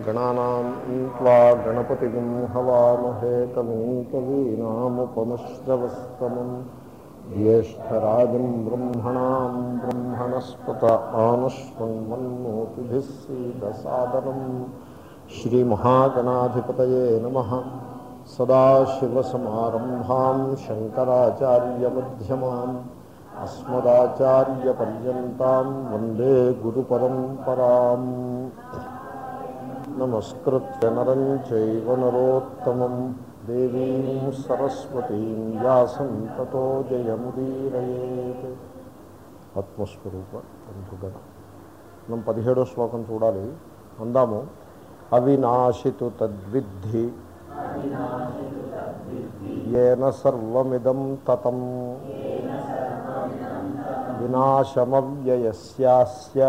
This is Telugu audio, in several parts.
గణానాం త్వా గణపతిం హవామహే కవిం కవీనాముపమశ్రవస్తమం జ్యేష్టరాజం బ్రహ్మణాం బ్రహ్మణస్పత ఆనశ్వన్మన్మోతిభిः సీదసాదరం శ్రీమహాగణాధిపతయే నమः సదాశివసమారంభాం శంకరాచార్యమధ్యమాం అస్మదాచార్యపర్యంతాం వందే గురుపరంపరాం నమస్కృత్య నరం చైవ నరోత్తమం దేవీం సరస్వతీం వ్యాసం తతో జయముదీరయేత్ ఆత్మస్వరూప బంధుగణ మనం పదిహేడో శ్లోకం చూడాలి అందాము అవినాశితు తద్విద్ధి ఏన సర్వమిదం తతం వినాశమవ్యయస్యాస్య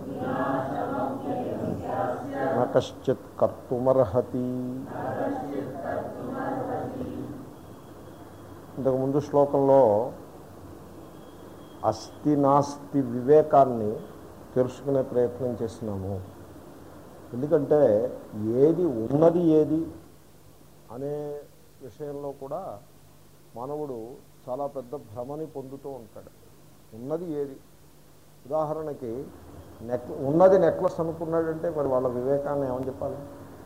న కశ్చిత్ కర్తుమర్హతి ఇంతకుముందు శ్లోకంలో అస్థి నాస్తి వివేకాన్ని తెలుసుకునే ప్రయత్నం చేసినాము ఎందుకంటే ఏది ఉన్నది ఏది అనే విషయంలో కూడా మానవుడు చాలా పెద్ద భ్రమని పొందుతూ ఉంటాడు ఉన్నది ఏది ఉదాహరణకి నెక్ ఉన్నది నెక్లెస్ అనుకున్నాడంటే మరి వాళ్ళ వివేకాన్ని ఏమని చెప్పాలి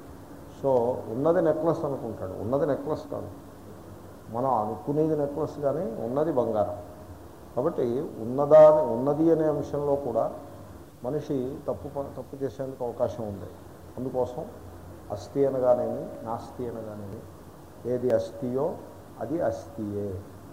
సో ఉన్నది నెక్లెస్ అనుకుంటాడు ఉన్నది నెక్లెస్ కాదు మనం అనుకునేది నెక్లెస్ కానీ ఉన్నది బంగారం కాబట్టి ఉన్నదా ఉన్నది అనే అంశంలో కూడా మనిషి తప్పు ప- తప్పు చేసేందుకు అవకాశం ఉంది అందుకోసం అస్థి అనగానేమి నాస్తి అనగానేమి ఏది అస్థియో అది అస్థియే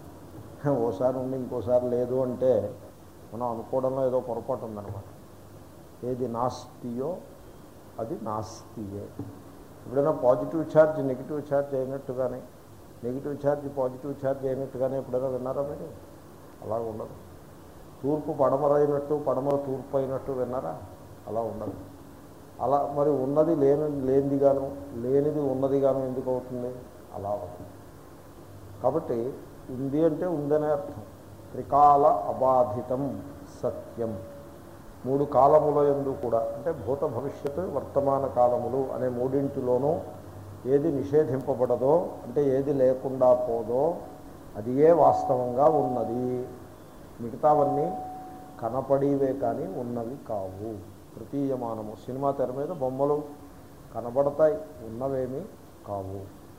ఓసారి ఉండి ఇంకోసారి లేదు అంటే మనం అనుకోవడంలో ఏదో పొరపాటు ఉందన్నమాట ఏది నాస్తియో అది నాస్తియే ఎప్పుడైనా పాజిటివ్ ఛార్జ్ నెగిటివ్ ఛార్జ్ అయినట్టుగానే నెగిటివ్ ఛార్జ్ పాజిటివ్ ఛార్జ్ అయినట్టుగానే ఎప్పుడైనా విన్నారా మీరు అలా ఉండదు తూర్పు పడమర అయినట్టు పడమర తూర్పు అయినట్టు విన్నారా అలా ఉండదు అలా మరి ఉన్నది లేని లేనిదిగాను లేనిది ఉన్నదిగాను ఎందుకు అవుతుంది అలా అవుతుంది కాబట్టి ఉంది అంటే ఉందనే అర్థం త్రికాల అబాధితం సత్యం మూడు కాలముల ఎందు కూడా అంటే భూత భవిష్యత్తు వర్తమాన కాలములు అనే మూడింటిలోనూ ఏది నిషేధింపబడదో అంటే ఏది లేకుండా పోదో అది ఏ వాస్తవంగా ఉన్నది మిగతావన్నీ కనపడివే కానీ ఉన్నవి కావు ప్రతీయమానము సినిమా తెర మీద బొమ్మలు కనబడతాయి ఉన్నవేమీ కావు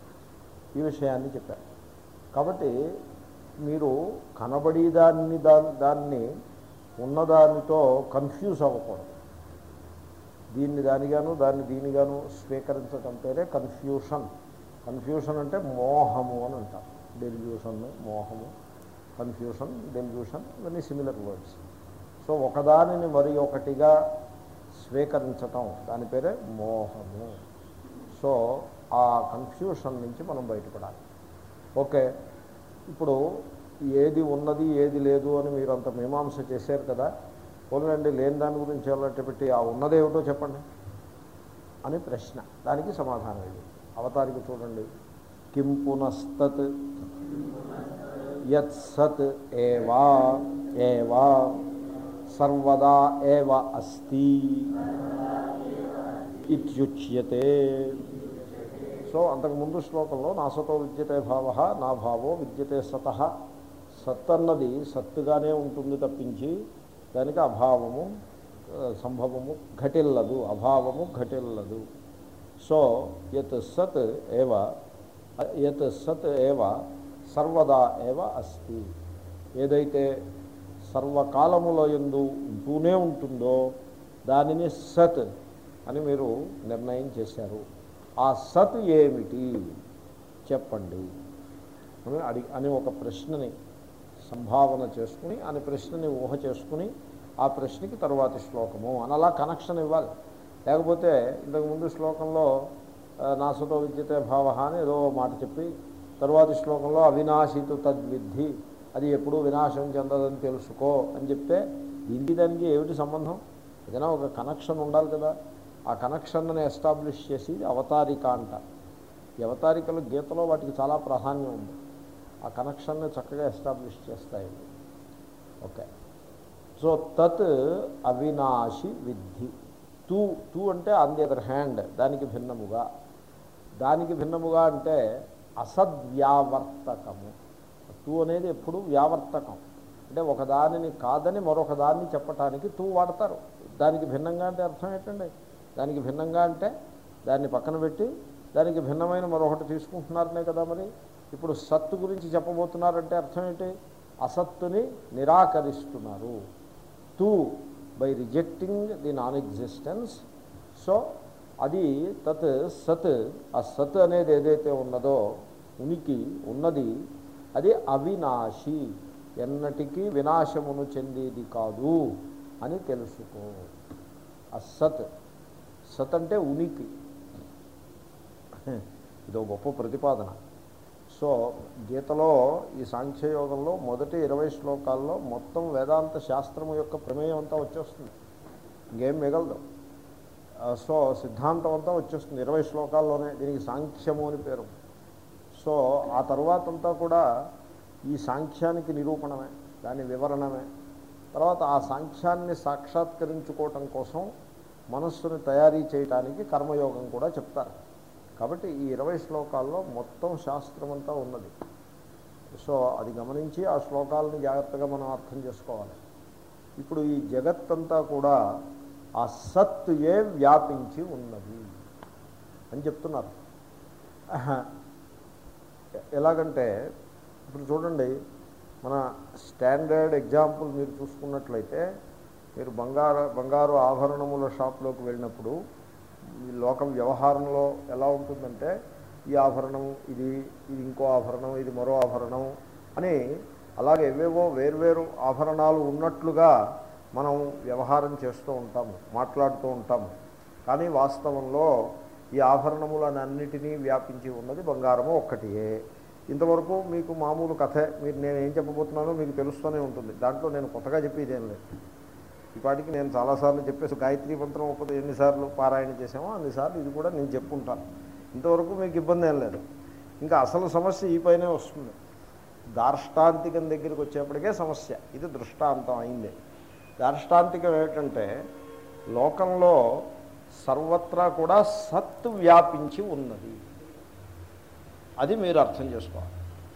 ఈ విషయాన్ని చెప్పారు కాబట్టి మీరు కనబడేదాన్ని దాన్ని దాన్ని ఉన్నదానితో కన్ఫ్యూజ్ అవ్వకూడదు దీన్ని దానిగాను దాన్ని దీనిగాను స్వీకరించటం పేరే కన్ఫ్యూషన్ కన్ఫ్యూషన్ అంటే మోహము అని అంటారు డెల్యూషన్ మోహము కన్ఫ్యూషన్ డెల్యూషన్ ఇవన్నీ సిమిలర్ వర్డ్స్ సో ఒకదానిని మరి ఒకటిగా స్వీకరించటం దాని పేరే మోహము సో ఆ కన్ఫ్యూషన్ నుంచి మనం బయటపడాలి ఓకే ఇప్పుడు ఏది ఉన్నది ఏది లేదు అని మీరు అంత మీమాంస చేశారు కదా పోలండి లేని దాని గురించి అలాంటి పెట్టి ఆ ఉన్నదేమిటో చెప్పండి అని ప్రశ్న దానికి సమాధానం ఇది అవతారికి చూడండి కిం పునస్తత్ యత్ సత్ ఏవా ఏవా సర్వదా ఏవ అస్తి ఇత్యుచ్యతే సో అంతకుముందు శ్లోకంలో నాసతో విద్యతే భావ నా భావో విద్యతే సత సత్ అన్నది సత్తుగానే ఉంటుంది తప్పించి దానికి అభావము ఆ, సంభవము ఘటిల్లదు అభావము ఘటిల్లదు సో యత్ సత్ ఏవ యత్ సత్ ఏవ సర్వదా ఏవ అస్తి ఏదైతే సర్వకాలముల ఎందు ఉంటూనే ఉంటుందో దానిని సత్ అని మీరు నిర్ణయం చేశారు ఆ సత్ ఏమిటి చెప్పండి అని అడిగి అని ఒక ప్రశ్నని సంభావన చేసుకుని అని ప్రశ్నని ఊహ చేసుకుని ఆ ప్రశ్నకి తరువాతి శ్లోకము అని అలా కనెక్షన్ ఇవ్వాలి లేకపోతే ఇంతకుముందు శ్లోకంలో ఆ, నాసతో విద్యతే భావ అని ఏదో మాట చెప్పి తరువాతి శ్లోకంలో అవినాశితు తద్విద్ధి అది ఎప్పుడూ వినాశం చెందదని తెలుసుకో అని చెప్తే దీనికి దానికి ఏమిటి సంబంధం ఏదైనా ఒక కనెక్షన్ ఉండాలి కదా ఆ కనెక్షన్ని ఎస్టాబ్లిష్ చేసి అవతారిక అంటారు ఈ అవతారికలు గీతలో వాటికి చాలా ప్రాధాన్యం ఉంది ఆ కనెక్షన్ని చక్కగా ఎస్టాబ్లిష్ చేస్తాయి ఓకే సో తత్ అవినాశి విద్ధి తూ తూ అంటే ఆన్ ది అదర్ హ్యాండ్ దానికి భిన్నముగా దానికి భిన్నముగా అంటే అసద్వ్యావర్తకము తూ అనేది ఎప్పుడు వ్యావర్తకం అంటే ఒకదానిని కాదని మరొక దాన్ని చెప్పటానికి తూ వాడతారు దానికి భిన్నంగా అంటే అర్థం ఏంటండి దానికి భిన్నంగా అంటే దాన్ని పక్కన పెట్టి దానికి భిన్నమైన మరొకటి తీసుకుంటున్నారనే కదా మరి ఇప్పుడు సత్తు గురించి చెప్పబోతున్నారంటే అర్థం ఏంటి అసత్తుని నిరాకరిస్తున్నారు తూ by rejecting the non existence so అది తత్ సత్ ఆ సత్ అనేది ఏదైతే ఉన్నదో ఉనికి ఉన్నది అది అవినాశి ఎన్నటికీ వినాశమును చెందేది కాదు అని తెలుసుకో అసత్ సత్ అంటే ఉనికి ఇదో గొప్ప ప్రతిపాదన సో గీతలో ఈ సాంఖ్యయోగంలో మొదటి ఇరవై శ్లోకాల్లో మొత్తం వేదాంత శాస్త్రము యొక్క ప్రమేయం అంతా వచ్చేస్తుంది ఇంకేం మిగలదు ఆ, సో సిద్ధాంతం అంతా వచ్చేస్తుంది ఇరవై శ్లోకాల్లోనే దీనికి సాంఖ్యము అని పేరు సో ఆ తర్వాత అంతా కూడా ఈ సాంఖ్యానికి నిరూపణమే దాని వివరణమే తర్వాత ఆ సాంఖ్యాన్ని సాక్షాత్కరించుకోవటం కోసం మనస్సును తయారీ చేయటానికి కర్మయోగం కూడా చెప్తారు కాబట్టి ఈ ఇరవై శ్లోకాల్లో మొత్తం శాస్త్రం అంతా ఉన్నది సో అది గమనించి ఆ శ్లోకాలను జాగ్రత్తగా మనం అర్థం చేసుకోవాలి ఇప్పుడు ఈ జగత్తంతా కూడా ఆ సత్ ఏ వ్యాపించి ఉన్నది అని చెప్తున్నారు ఆహా. ఎలాగంటే ఇప్పుడు చూడండి మన స్టాండర్డ్ ఎగ్జాంపుల్ మీరు చూసుకున్నట్లయితే మీరు బంగారు బంగారు ఆభరణముల షాప్లోకి వెళ్ళినప్పుడు ఈ లోక వ్యవహారంలో ఎలా ఉంటుందంటే ఈ ఆభరణం ఇది ఇది ఇంకో ఆభరణం ఇది మరో ఆభరణం అని అలాగే ఏవేవో వేర్వేరు ఆభరణాలు ఉన్నట్లుగా మనం వ్యవహారం చేస్తూ ఉంటాము మాట్లాడుతూ ఉంటాము కానీ వాస్తవంలో ఈ ఆభరణములనన్నిటినీ వ్యాపించి ఉన్నది బంగారము ఒక్కటియే ఇంతవరకు మీకు మామూలు కథ మీరు నేను ఏం చెప్పబోతున్నానో మీకు తెలుస్తూనే ఉంటుంది దాంట్లో నేను కొత్తగా చెప్పేది ఏం లేదు ఇప్పటికి నేను చాలాసార్లు చెప్పేసి గాయత్రి మంత్రం ఉపద ఎన్నిసార్లు పారాయణ చేసామో అన్నిసార్లు ఇది కూడా నేను చెప్పుకుంటాను ఇంతవరకు మీకు ఇబ్బంది ఏం లేదు ఇంకా అసలు సమస్య ఈ పైనే వస్తుంది దార్ష్టాంతికం దగ్గరికి వచ్చేప్పటికే సమస్య ఇది దృష్టాంతం అయింది దార్ష్టాంతికం ఏమిటంటే లోకంలో సర్వత్రా కూడా సత్ వ్యాపించి ఉన్నది అది మీరు అర్థం చేసుకోవాలి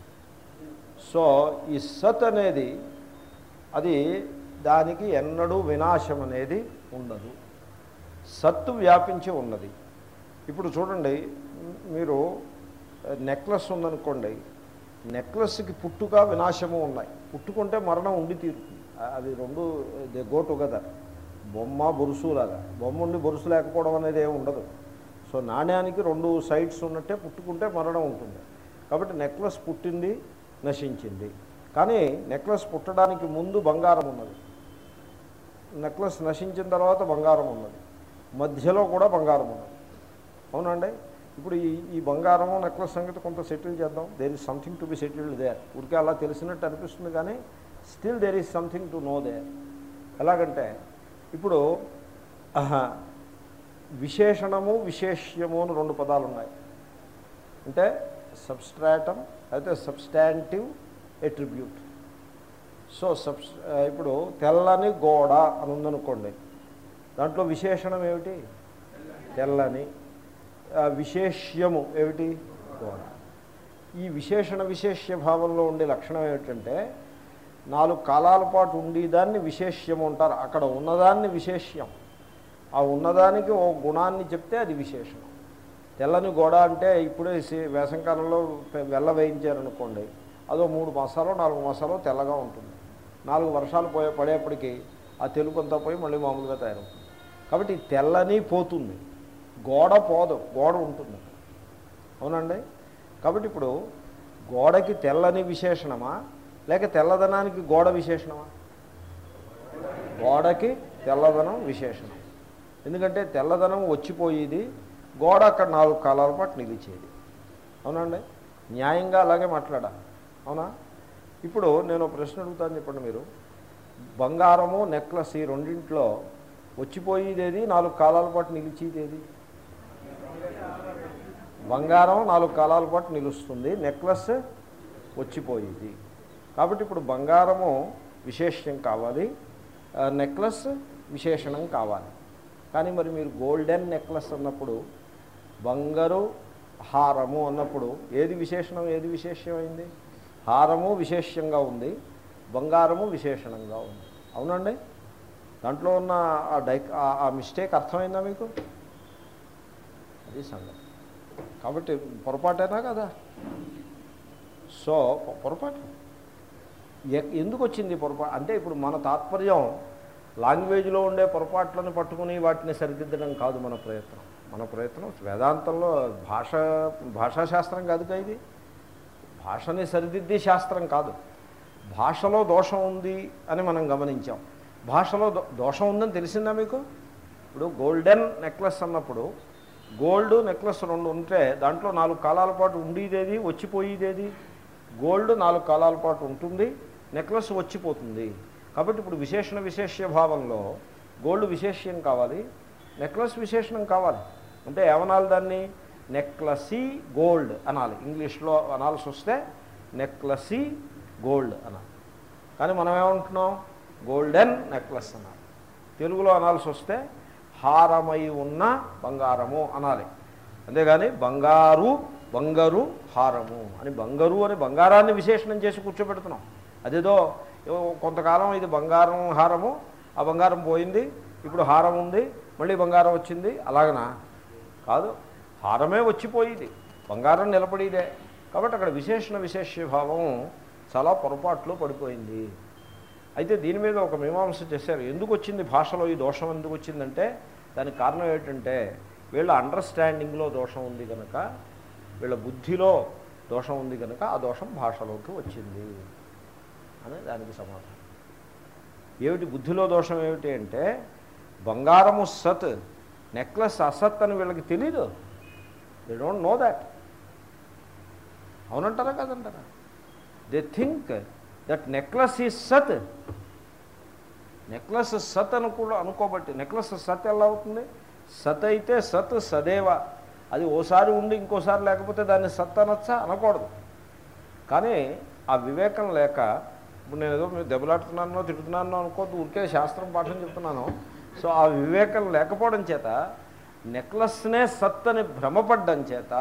సో ఈ సత్ అనేది అది దానికి ఎన్నడూ వినాశం అనేది ఉండదు సత్తు వ్యాపించి ఉన్నది ఇప్పుడు చూడండి మీరు నెక్లెస్ ఉందనుకోండి నెక్లెస్కి పుట్టుక వినాశము ఉన్నాయి పుట్టుకుంటే మరణం ఉండి తీరుతుంది ఆ- అవి రెండు దే గో టుగెదర్ బొమ్మ బొరుసు లాగా బొమ్మ ఉండి బొరుసు లేకపోవడం అనేది ఏమి ఉండదు సో నాణ్యానికి రెండు సైడ్స్ ఉన్నట్టే పుట్టుకుంటే మరణం ఉంటుంది కాబట్టి నెక్లెస్ పుట్టింది నశించింది కానీ నెక్లెస్ పుట్టడానికి ముందు బంగారం ఉన్నది నెక్లెస్ నశించిన తర్వాత బంగారం ఉన్నది మధ్యలో కూడా బంగారం ఉన్నది అవునండి ఇప్పుడు ఈ ఈ బంగారము నెక్లెస్ సంగతి కొంత సెటిల్ చేద్దాం there is something to be settled there ఉడికే అలా తెలిసినట్టు అనిపిస్తుంది కానీ still there is something to know there ఎలాగంటే ఇప్పుడు ఆహా, విశేషణము విశేష్యము అని రెండు పదాలు ఉన్నాయి అంటే సబ్స్ట్రాటమ్ అయితే సబ్స్టాంటివ్ ఎట్రిబ్యూట్ సో సబ్స్ ఇప్పుడు తెల్లని గోడ అని ఉందనుకోండి దాంట్లో విశేషణం ఏమిటి తెల్లని ఆ, విశేష్యము ఏమిటి గోడ ఈ విశేషణ విశేష్య భావంలో ఉండే లక్షణం ఏమిటంటే నాలుగు కాలాల పాటు ఉండేదాన్ని విశేష్యము అంటారు అక్కడ ఉన్నదాన్ని విశేష్యం ఆ ఉన్నదానికి ఓ గుణాన్ని చెప్తే అది విశేషణం తెల్లని గోడ అంటే ఇప్పుడే సీ- వేసంకాలంలో పె- వెల్ల వేయించారనుకోండి అదో మూడు మాసాలు నాలుగు మాసాలు తెల్లగా ఉంటుంది నాలుగు వర్షాలు పోయే పడేప్పటికీ ఆ తెలుపు అంతా పోయి మళ్ళీ మామూలుగా తయారవుతుంది కాబట్టి ఈ తెల్లని పోతుంది గోడ పోదు గోడ ఉంటుంది అవునండి కాబట్టి ఇప్పుడు గోడకి తెల్లని విశేషణమా లేక తెల్లదనానికి గోడ విశేషణమా గోడకి తెల్లదనం విశేషణం ఎందుకంటే తెల్లదనం వచ్చిపోయేది గోడ అక్కడ నాలుగు కాలాల పాటు నిలిచేది అవునండి న్యాయంగా అలాగే మాట్లాడాలి అవునా ఇప్పుడు నేను ఒక ప్రశ్న అడుగుతాను చెప్పండి మీరు బంగారము నెక్లెస్ ఈ రెండింటిలో వచ్చిపోయేదేది నాలుగు కాలాల పాటు నిలిచేదేది బంగారం నాలుగు కాలాల పాటు నిలుస్తుంది నెక్లెస్ వచ్చిపోయేది కాబట్టి ఇప్పుడు బంగారము విశేష్యం కావాలి ఆ, నెక్లెస్ విశేషణం కావాలి కానీ మరి మీరు గోల్డెన్ నెక్లెస్ అన్నప్పుడు బంగారు హారము అన్నప్పుడు ఏది విశేషణం ఏది విశేషమైంది హారము విశేషంగా ఉంది బంగారము విశేషణంగా ఉంది అవునండి దాంట్లో ఉన్న ఆ డై ఆ- ఆ మిస్టేక్ అర్థమైందా మీకు అది సంగతి కాబట్టి పొరపాటేనా కదా సో పొ- పొరపాటు ఎ- ఎందుకు వచ్చింది పొరపాటు అంటే ఇప్పుడు మన తాత్పర్యం లాంగ్వేజ్లో ఉండే పొరపాట్లను పట్టుకుని వాటిని సరిదిద్దడం కాదు మన ప్రయత్నం మన ప్రయత్నం వేదాంతంలో భాష భాషాశాస్త్రం కాదు కదా ఇది భాషని సరిదిద్దే శాస్త్రం కాదు భాషలో దోషం ఉంది అని మనం గమనించాం భాషలో దో- దోషం ఉందని తెలిసిందా మీకు ఇప్పుడు గోల్డెన్ నెక్లెస్ అన్నప్పుడు గోల్డ్ నెక్లెస్ రెండు ఉంటే దాంట్లో నాలుగు కాలాల పాటు ఉండేదేది వచ్చిపోయేదేది గోల్డ్ నాలుగు కాలాల పాటు ఉంటుంది నెక్లెస్ వచ్చిపోతుంది కాబట్టి ఇప్పుడు విశేషణ విశేష్య భావంలో గోల్డ్ విశేష్యం కావాలి నెక్లెస్ విశేషణం కావాలి అంటే ఏమనాలి దాన్ని నెక్లసీ గోల్డ్ అనాలి ఇంగ్లీష్లో అనాల్సి వస్తే నెక్లసీ గోల్డ్ అనాలి కానీ మనం ఏమంటున్నాం గోల్డెన్ నెక్లెస్ అనాలి తెలుగులో అనాల్సి వస్తే హారమై ఉన్న బంగారము అనాలి అంతేగాని బంగారు బంగారు హారము అని బంగారు అని బంగారాన్ని విశేషణం చేసి కూర్చోబెడుతున్నాం అదేదో ఏవో కొంతకాలం ఇది బంగారం హారము ఆ బంగారం పోయింది ఇప్పుడు హారం ఉంది మళ్ళీ బంగారం వచ్చింది అలాగనా కాదు హారమే వచ్చిపోయేది బంగారం నిలబడేదే కాబట్టి అక్కడ విశేషణ విశేషభావం చాలా పొరపాట్లు పడిపోయింది అయితే దీని మీద ఒక మీమాంస చేశారు ఎందుకు వచ్చింది భాషలో ఈ దోషం ఎందుకు వచ్చిందంటే దానికి కారణం ఏంటంటే వీళ్ళ అండర్స్టాండింగ్లో దోషం ఉంది కనుక వీళ్ళ బుద్ధిలో దోషం ఉంది కనుక ఆ దోషం భాషలోకి వచ్చింది అని దానికి సమాధానం ఏమిటి బుద్ధిలో దోషం ఏమిటి అంటే బంగారము సత్ నెక్లెస్ అసత్ అని వీళ్ళకి తెలీదు దే డోంట్ నో దాట్ అవునంటారా కాదంటారా they think that necklace is సత్ నెక్లెస్ సత్ అని కూడా అనుకోబట్టి నెక్లెస్ సత్ ఎలా అవుతుంది సత్ అయితే సత్ సదేవ అది ఓసారి ఉండి ఇంకోసారి లేకపోతే దాన్ని సత్ అనొచ్చా అనకూడదు కానీ ఆ వివేకం లేక ఇప్పుడు నేను ఏదో మీరు దెబ్బలాడుతున్నానో తిడుతున్నానో అనుకోవద్దు ఊరికే శాస్త్రం పాఠం చెప్తున్నాను సో ఆ వివేకం లేకపోవడం చేత నెక్లెస్నే సత్ అని భ్రమపడ్డం చేత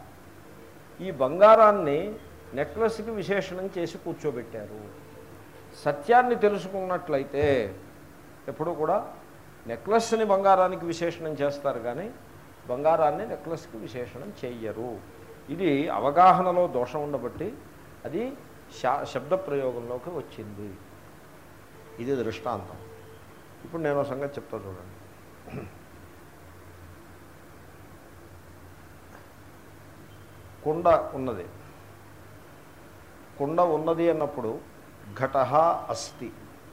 ఈ బంగారాన్ని నెక్లెస్కి విశేషణం చేసి కూర్చోబెట్టారు సత్యాన్ని తెలుసుకున్నట్లయితే ఎప్పుడు కూడా నెక్లెస్ని బంగారానికి విశేషణం చేస్తారు కానీ బంగారాన్ని నెక్లెస్కి విశేషణం చెయ్యరు ఇది అవగాహనలో దోషం ఉండబట్టి అది శా శబ్ద ప్రయోగంలోకి వచ్చింది ఇది దృష్టాంతం ఇప్పుడు నేను ఒక సంగతి చెప్తా చూడండి కుండ ఉన్నది కుండ ఉన్నది అన్నప్పుడు ఘట అస్థి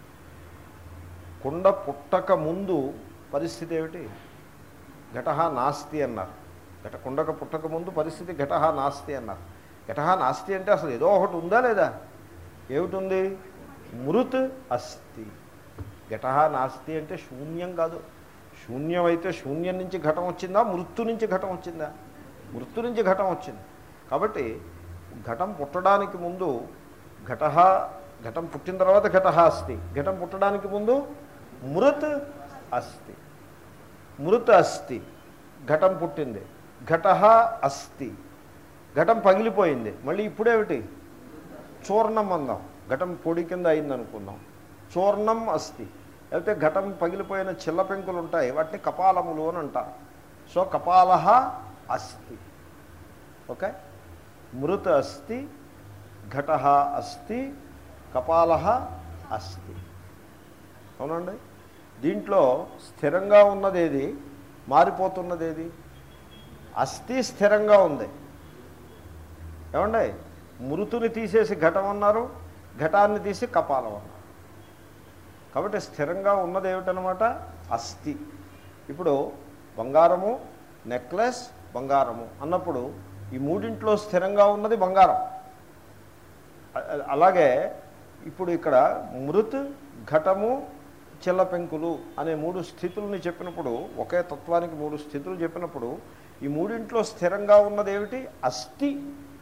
కుండ పుట్టక ముందు పరిస్థితి ఏమిటి ఘట నాస్తి అన్నారు ఘట కుండక పుట్టక ముందు పరిస్థితి ఘట నాస్తి అన్నారు ఘట నాస్తి అంటే అసలు ఏదో ఒకటి ఉందా లేదా ఏమిటి మృత్ అస్థి ఘట నాస్తి అంటే శూన్యం కాదు శూన్యం అయితే శూన్యం నుంచి ఘటం వచ్చిందా మృత్తు నుంచి ఘటం వచ్చిందా మృత్తు నుంచి ఘటం వచ్చింది కాబట్టి ఘటం పుట్టడానికి ముందు ఘట ఘటం పుట్టిన తర్వాత ఘట అస్తి ఘటం పుట్టడానికి ముందు మృత్ అస్తి మృత్ అస్తి ఘటం పుట్టింది ఘట అస్తి ఘటం పగిలిపోయింది మళ్ళీ ఇప్పుడేమిటి చూర్ణం అందాం ఘటం పొడి కింద అయింది అనుకుందాం చూర్ణం అస్తి లేకపోతే ఘటం పగిలిపోయిన చిల్ల పెంకులు ఉంటాయి వాటిని కపాలములు అని అంటారు సో కపాల అస్తి ఓకే మృత అస్తి ఘట అస్తి కపాల అస్తి అవునండి దీంట్లో స్థిరంగా ఉన్నదేది మారిపోతున్నదేది అస్థి స్థిరంగా ఉంది ఏమండి మృతుని తీసేసి ఘటం అన్నారు ఘటాన్ని తీసి కపాలం అన్నారు కాబట్టి స్థిరంగా ఉన్నది ఏమిటనమాట అస్థి ఇప్పుడు బంగారము నెక్లెస్ బంగారము అన్నప్పుడు ఈ మూడింట్లో స్థిరంగా ఉన్నది బంగారం అ- అ- అలాగే ఇప్పుడు ఇక్కడ మృత్ ఘటము చిల్ల పెంకులు అనే మూడు స్థితుల్ని చెప్పినప్పుడు ఒకే తత్వానికి మూడు స్థితులు చెప్పినప్పుడు ఈ మూడింట్లో స్థిరంగా ఉన్నది ఏమిటి అస్థి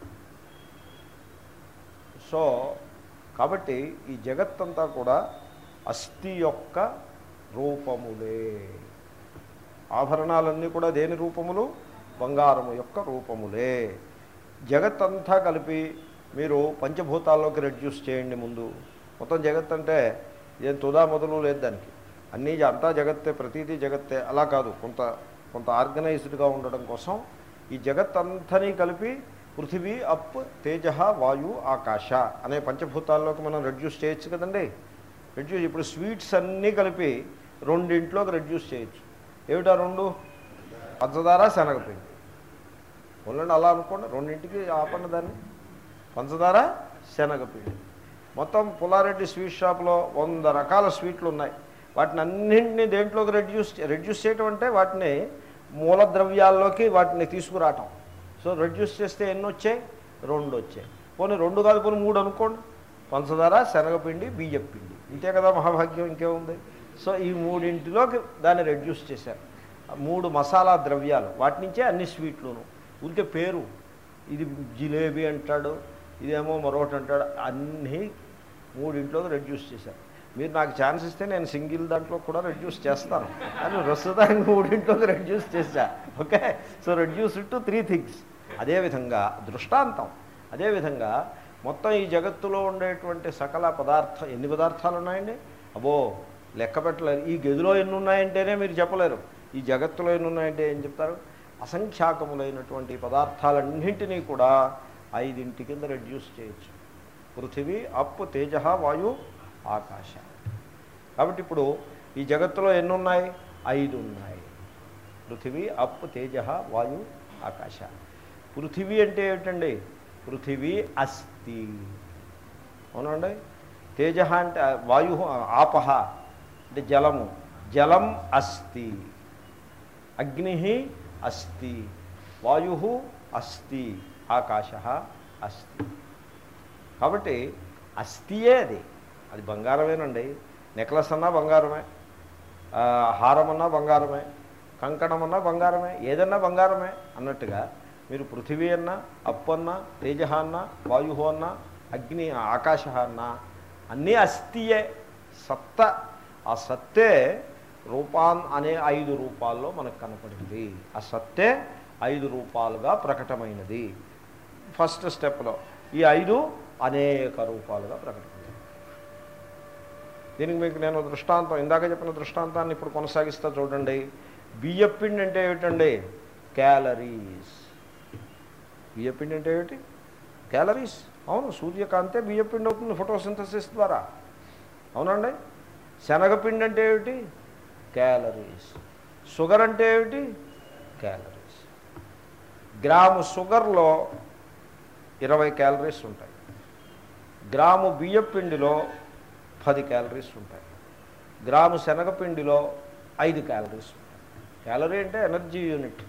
సో కాబట్టి ఈ జగత్తంతా కూడా అస్థి యొక్క రూపములే ఆభరణాలన్నీ కూడా దేని రూపములు బంగారము యొక్క రూపములే జగత్తంతా కలిపి మీరు పంచభూతాల్లోకి రెడ్యూస్ చేయండి ముందు మొత్తం జగత్ అంటే ఏం తుదా మొదలు లేదు దానికి అన్నీ అంతా జగత్తే ప్రతీదీ జగత్తే అలా కాదు కొంత కొంత ఆర్గనైజ్డ్గా ఉండడం కోసం ఈ జగత్ అంతని కలిపి పృథివీ అప్ తేజ వాయు ఆకాశ అనే పంచభూతాల్లోకి మనం రెడ్యూస్ చేయొచ్చు కదండి రెడ్యూస్ ఇప్పుడు స్వీట్స్ అన్నీ కలిపి రెండింట్లోకి రెడ్యూస్ చేయొచ్చు ఏమిటా రెండు పంచదార శనగపిండి ఉండండి అలా అనుకోండి రెండింటికి ఆపండి దాన్ని పంచదార శనగపిండి మొత్తం పుల్లారెడ్డి స్వీట్ షాప్లో వంద రకాల స్వీట్లు ఉన్నాయి వాటిని అన్నింటినీ దేంట్లోకి రెడ్యూస్ రెడ్యూస్ చేయటం అంటే వాటిని మూలద్రవ్యాల్లోకి వాటిని తీసుకురావటం సో రెడ్యూస్ చేస్తే ఎన్ని వచ్చాయి రెండు వచ్చాయి పోనీ రెండు కాదు పోనీ మూడు అనుకోండి పంచదార శనగపిండి బియ్యం పిండి ఇంతే కదా మహాభాగ్యం ఇంకేముంది సో ఈ మూడింటిలోకి దాన్ని రెడ్యూస్ చేశారు ఆ మూడు మసాలా ద్రవ్యాలు వాటి నుంచే అన్ని స్వీట్లును ఊరికే పేరు ఇది జిలేబీ అంటాడు ఇదేమో మరొకటి అంటాడు అన్నీ మూడింట్లోకి రెడ్యూస్ చేశారు మీరు నాకు ఛాన్స్ ఇస్తే నేను సింగిల్ దాంట్లో కూడా రెడ్యూస్ చేస్తాను కానీ ప్రస్తుతానికి మూడింట్లోకి రెడ్యూస్ చేశా okay so reduce to three things అదేవిధంగా దృష్టాంతం అదేవిధంగా మొత్తం ఈ జగత్తులో ఉండేటువంటి సకల పదార్థ ఎన్ని పదార్థాలు ఉన్నాయండి అబో లెక్క పెట్టలేరు ఈ గదిలో ఎన్ని ఉన్నాయంటేనే మీరు చెప్పలేరు ఈ జగత్తులో ఎన్ని ఉన్నాయంటే ఏం చెప్తారు అసంఖ్యాకములైనటువంటి పదార్థాలన్నింటినీ కూడా ఐదింటి కింద రెడ్యూస్ చేయొచ్చు పృథివీ అప్ తేజ వాయు ఆకాశ కాబట్టి ఇప్పుడు ఈ జగత్తులో ఎన్ని ఉన్నాయి ఐదు ఉన్నాయి పృథివీ అప్ తేజ వాయు ఆకాశ పృథివీ అంటే ఏమిటండి పృథివీ అస్థి అవునండి తేజ అంటే వాయు ఆపహ అంటే జలము జలం అస్తి అగ్ని అస్తి వాయు అస్తి ఆకాశ అస్తి కాబట్టి అస్థియే అది అది బంగారమేనండి నెక్లెస్ అన్నా బంగారమే ఆ, హారం అన్నా బంగారమే కంకణం అన్నా బంగారమే ఏదన్నా బంగారమే అన్నట్టుగా మీరు పృథివీ అన్నా అప్పు అన్నా తేజ అన్నా వాయు అన్నా అగ్ని ఆకాశ అన్నా అన్నీ అస్థియే సత్త ఆ సత్తే రూపాన్ అనే ఐదు రూపాల్లో మనకు కనపడింది ఆ సత్తే ఐదు రూపాలుగా ప్రకటమైనది ఫస్ట్ స్టెప్లో ఈ ఐదు అనేక రూపాలుగా ప్రకటమైనది దీనికి మీకు నేను దృష్టాంతం ఇందాక చెప్పిన దృష్టాంతాన్ని ఇప్పుడు కొనసాగిస్తా చూడండి బియ్యపిండి అంటే ఏమిటండి క్యాలరీస్ బియ్యపిండి అంటే ఏమిటి క్యాలరీస్ అవును సూర్యకాంతే బియ్యపిండి అవుతుంది ఫోటోసింథసిస్ ద్వారా అవునండి శనగపిండి అంటే ఏమిటి క్యాలరీస్ షుగర్ అంటే ఏమిటి క్యాలరీస్ గ్రాము షుగర్లో ఇరవై క్యాలరీస్ ఉంటాయి గ్రాము బియ్యపిండిలో పది క్యాలరీస్ ఉంటాయి గ్రాము శనగపిండిలో ఐదు క్యాలరీస్ ఉంటాయి క్యాలరీ అంటే ఎనర్జీ యూనిట్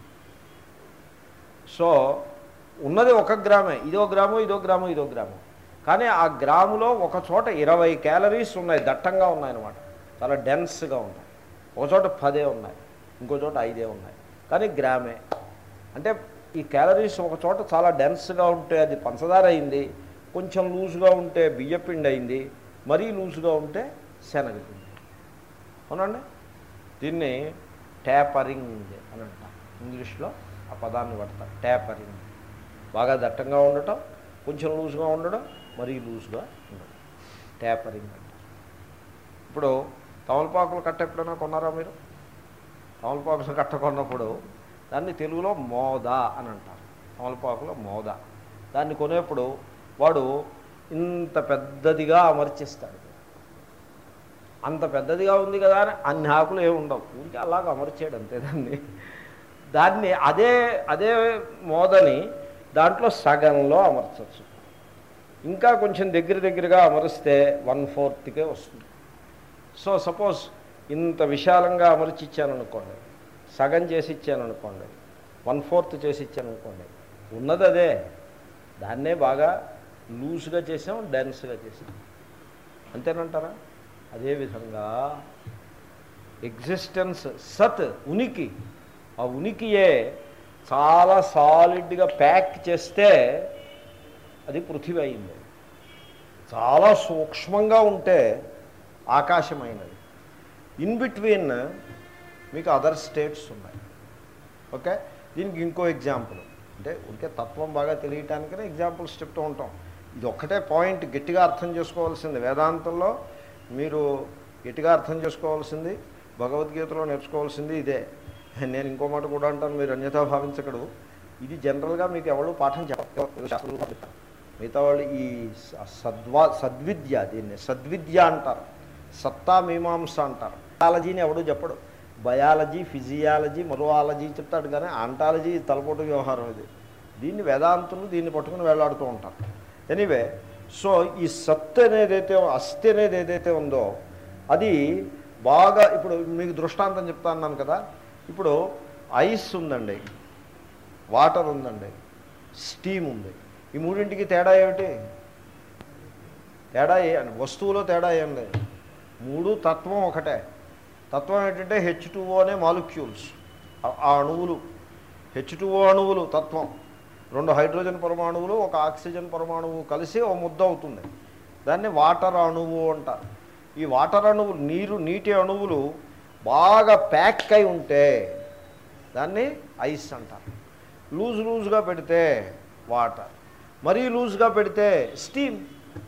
సో ఉన్నది ఒక గ్రామే ఇదో గ్రాము ఇదో గ్రాము ఇదో గ్రాము కానీ ఆ గ్రాములో ఒక చోట ఇరవై క్యాలరీస్ ఉన్నాయి దట్టంగా ఉన్నాయన్నమాట చాలా డెన్స్గా ఉన్నాయి ఒక చోట పదే ఉన్నాయి ఇంకో చోట ఐదే ఉన్నాయి కానీ గ్రామే అంటే ఈ క్యాలరీస్ ఒక చోట చాలా డెన్స్గా ఉంటే అది పంచదార అయింది కొంచెం లూజ్గా ఉంటే బియ్యపిండి అయింది మరీ లూజ్గా ఉంటే శనగపిండి అవునండి దీన్ని ట్యాపరింగ్ అని అంటారు ఇంగ్లీష్లో ఆ పదాన్ని వాడతారు ట్యాపరింగ్ బాగా దట్టంగా ఉండటం కొంచెం లూజ్గా ఉండడం మరీ లూజ్గా ఉండడం ట్యాపరింగ్ అంటారు ఇప్పుడు తమలపాకులు కట్ట ఎప్పుడైనా కొన్నారా మీరు తమలపాకులు కట్ట కొన్నప్పుడు దాన్ని తెలుగులో మోద అని అంటారు తమలపాకులో మోద దాన్ని కొనేప్పుడు వాడు ఇంత పెద్దదిగా అమర్చిస్తాడు అంత పెద్దదిగా ఉంది కదా అని అన్ని ఆకులు ఏమి ఉండవు ఊరికి అలాగ అమర్చాడు అంతే దాన్ని దాన్ని అదే అదే మోదని దాంట్లో సగంలో అమర్చవచ్చు ఇంకా కొంచెం దగ్గర దగ్గరగా అమరిస్తే వన్ ఫోర్త్కే వస్తుంది సో సపోజ్ ఇంత విశాలంగా అమర్చి ఇచ్చాననుకోండి సగం చేసి ఇచ్చాననుకోండి వన్ ఫోర్త్ చేసి ఇచ్చాననుకోండి ఉన్నది అదే దాన్నే బాగా లూజ్గా చేసాం డెన్స్గా చేసాం అంతేనంటారా అదేవిధంగా ఎగ్జిస్టెన్స్ సత్ ఉనికి ఆ ఉనికియే చాలా సాలిడ్గా ప్యాక్ చేస్తే అది పృథివీ అయింది చాలా సూక్ష్మంగా ఉంటే ఆకాశమైనది ఇన్ బిట్వీన్ మీకు అదర్ స్టేట్స్ ఉన్నాయి ఓకే దీనికి ఇంకో ఎగ్జాంపుల్ అంటే ఉంటే తత్వం బాగా తెలియటానికనే ఎగ్జాంపుల్స్ చెప్తూ ఉంటాం ఇది ఒక్కటే పాయింట్ గట్టిగా అర్థం చేసుకోవాల్సింది వేదాంతంలో మీరు గట్టిగా అర్థం చేసుకోవాల్సింది భగవద్గీతలో నేర్చుకోవాల్సింది ఇదే నేను ఇంకో మాట కూడా అంటాను మీరు అన్యథా భావించకడు ఇది జనరల్గా మీకు ఎవరు పాఠం చెప్పరు శాస్త్రంలో చెప్తారు. మిగతా వాళ్ళు ఈ స- సద్వా సద్విద్య దీన్ని సద్విద్య అంటారు సత్తా మీమాంస అంటారు ఆంటాలజీని ఎవడూ చెప్పడు బయాలజీ ఫిజియాలజీ మరోఆలజీ చెప్తాడు కానీ ఆంటాలజీ తలపోటు వ్యవహారం ఇది దీన్ని వేదాంతులు దీన్ని పట్టుకుని వేలాడుతూ ఉంటారు ఎనీవే సో ఈ సత్ అనేది అయితే అస్థి అనేది ఏదైతే ఉందో అది బాగా ఇప్పుడు మీకు దృష్టాంతం చెప్తా అన్నాను కదా ఇప్పుడు ఐస్ ఉందండి వాటర్ ఉందండి స్టీమ్ ఉంది ఈ మూడింటికి తేడా ఏమిటి తేడా ఏ వస్తువులో తేడా ఏం లేదు మూడు తత్వం ఒకటే తత్వం ఏంటంటే హెచ్ టూఓ అనే మాలిక్యూల్స్ ఆ అణువులు హెచ్ టూఓ అణువులు తత్వం రెండు హైడ్రోజన్ పరమాణువులు ఒక ఆక్సిజన్ పరమాణువు కలిసి ఓ ముద్ద అవుతుంది దాన్ని వాటర్ అణువు అంటారు ఈ వాటర్ అణువులు నీరు నీటి అణువులు బాగా ప్యాక్ అయి ఉంటే దాన్ని ఐస్ అంటారు లూజ్ లూజ్గా పెడితే వాటర్ మరీ లూజ్గా పెడితే స్టీమ్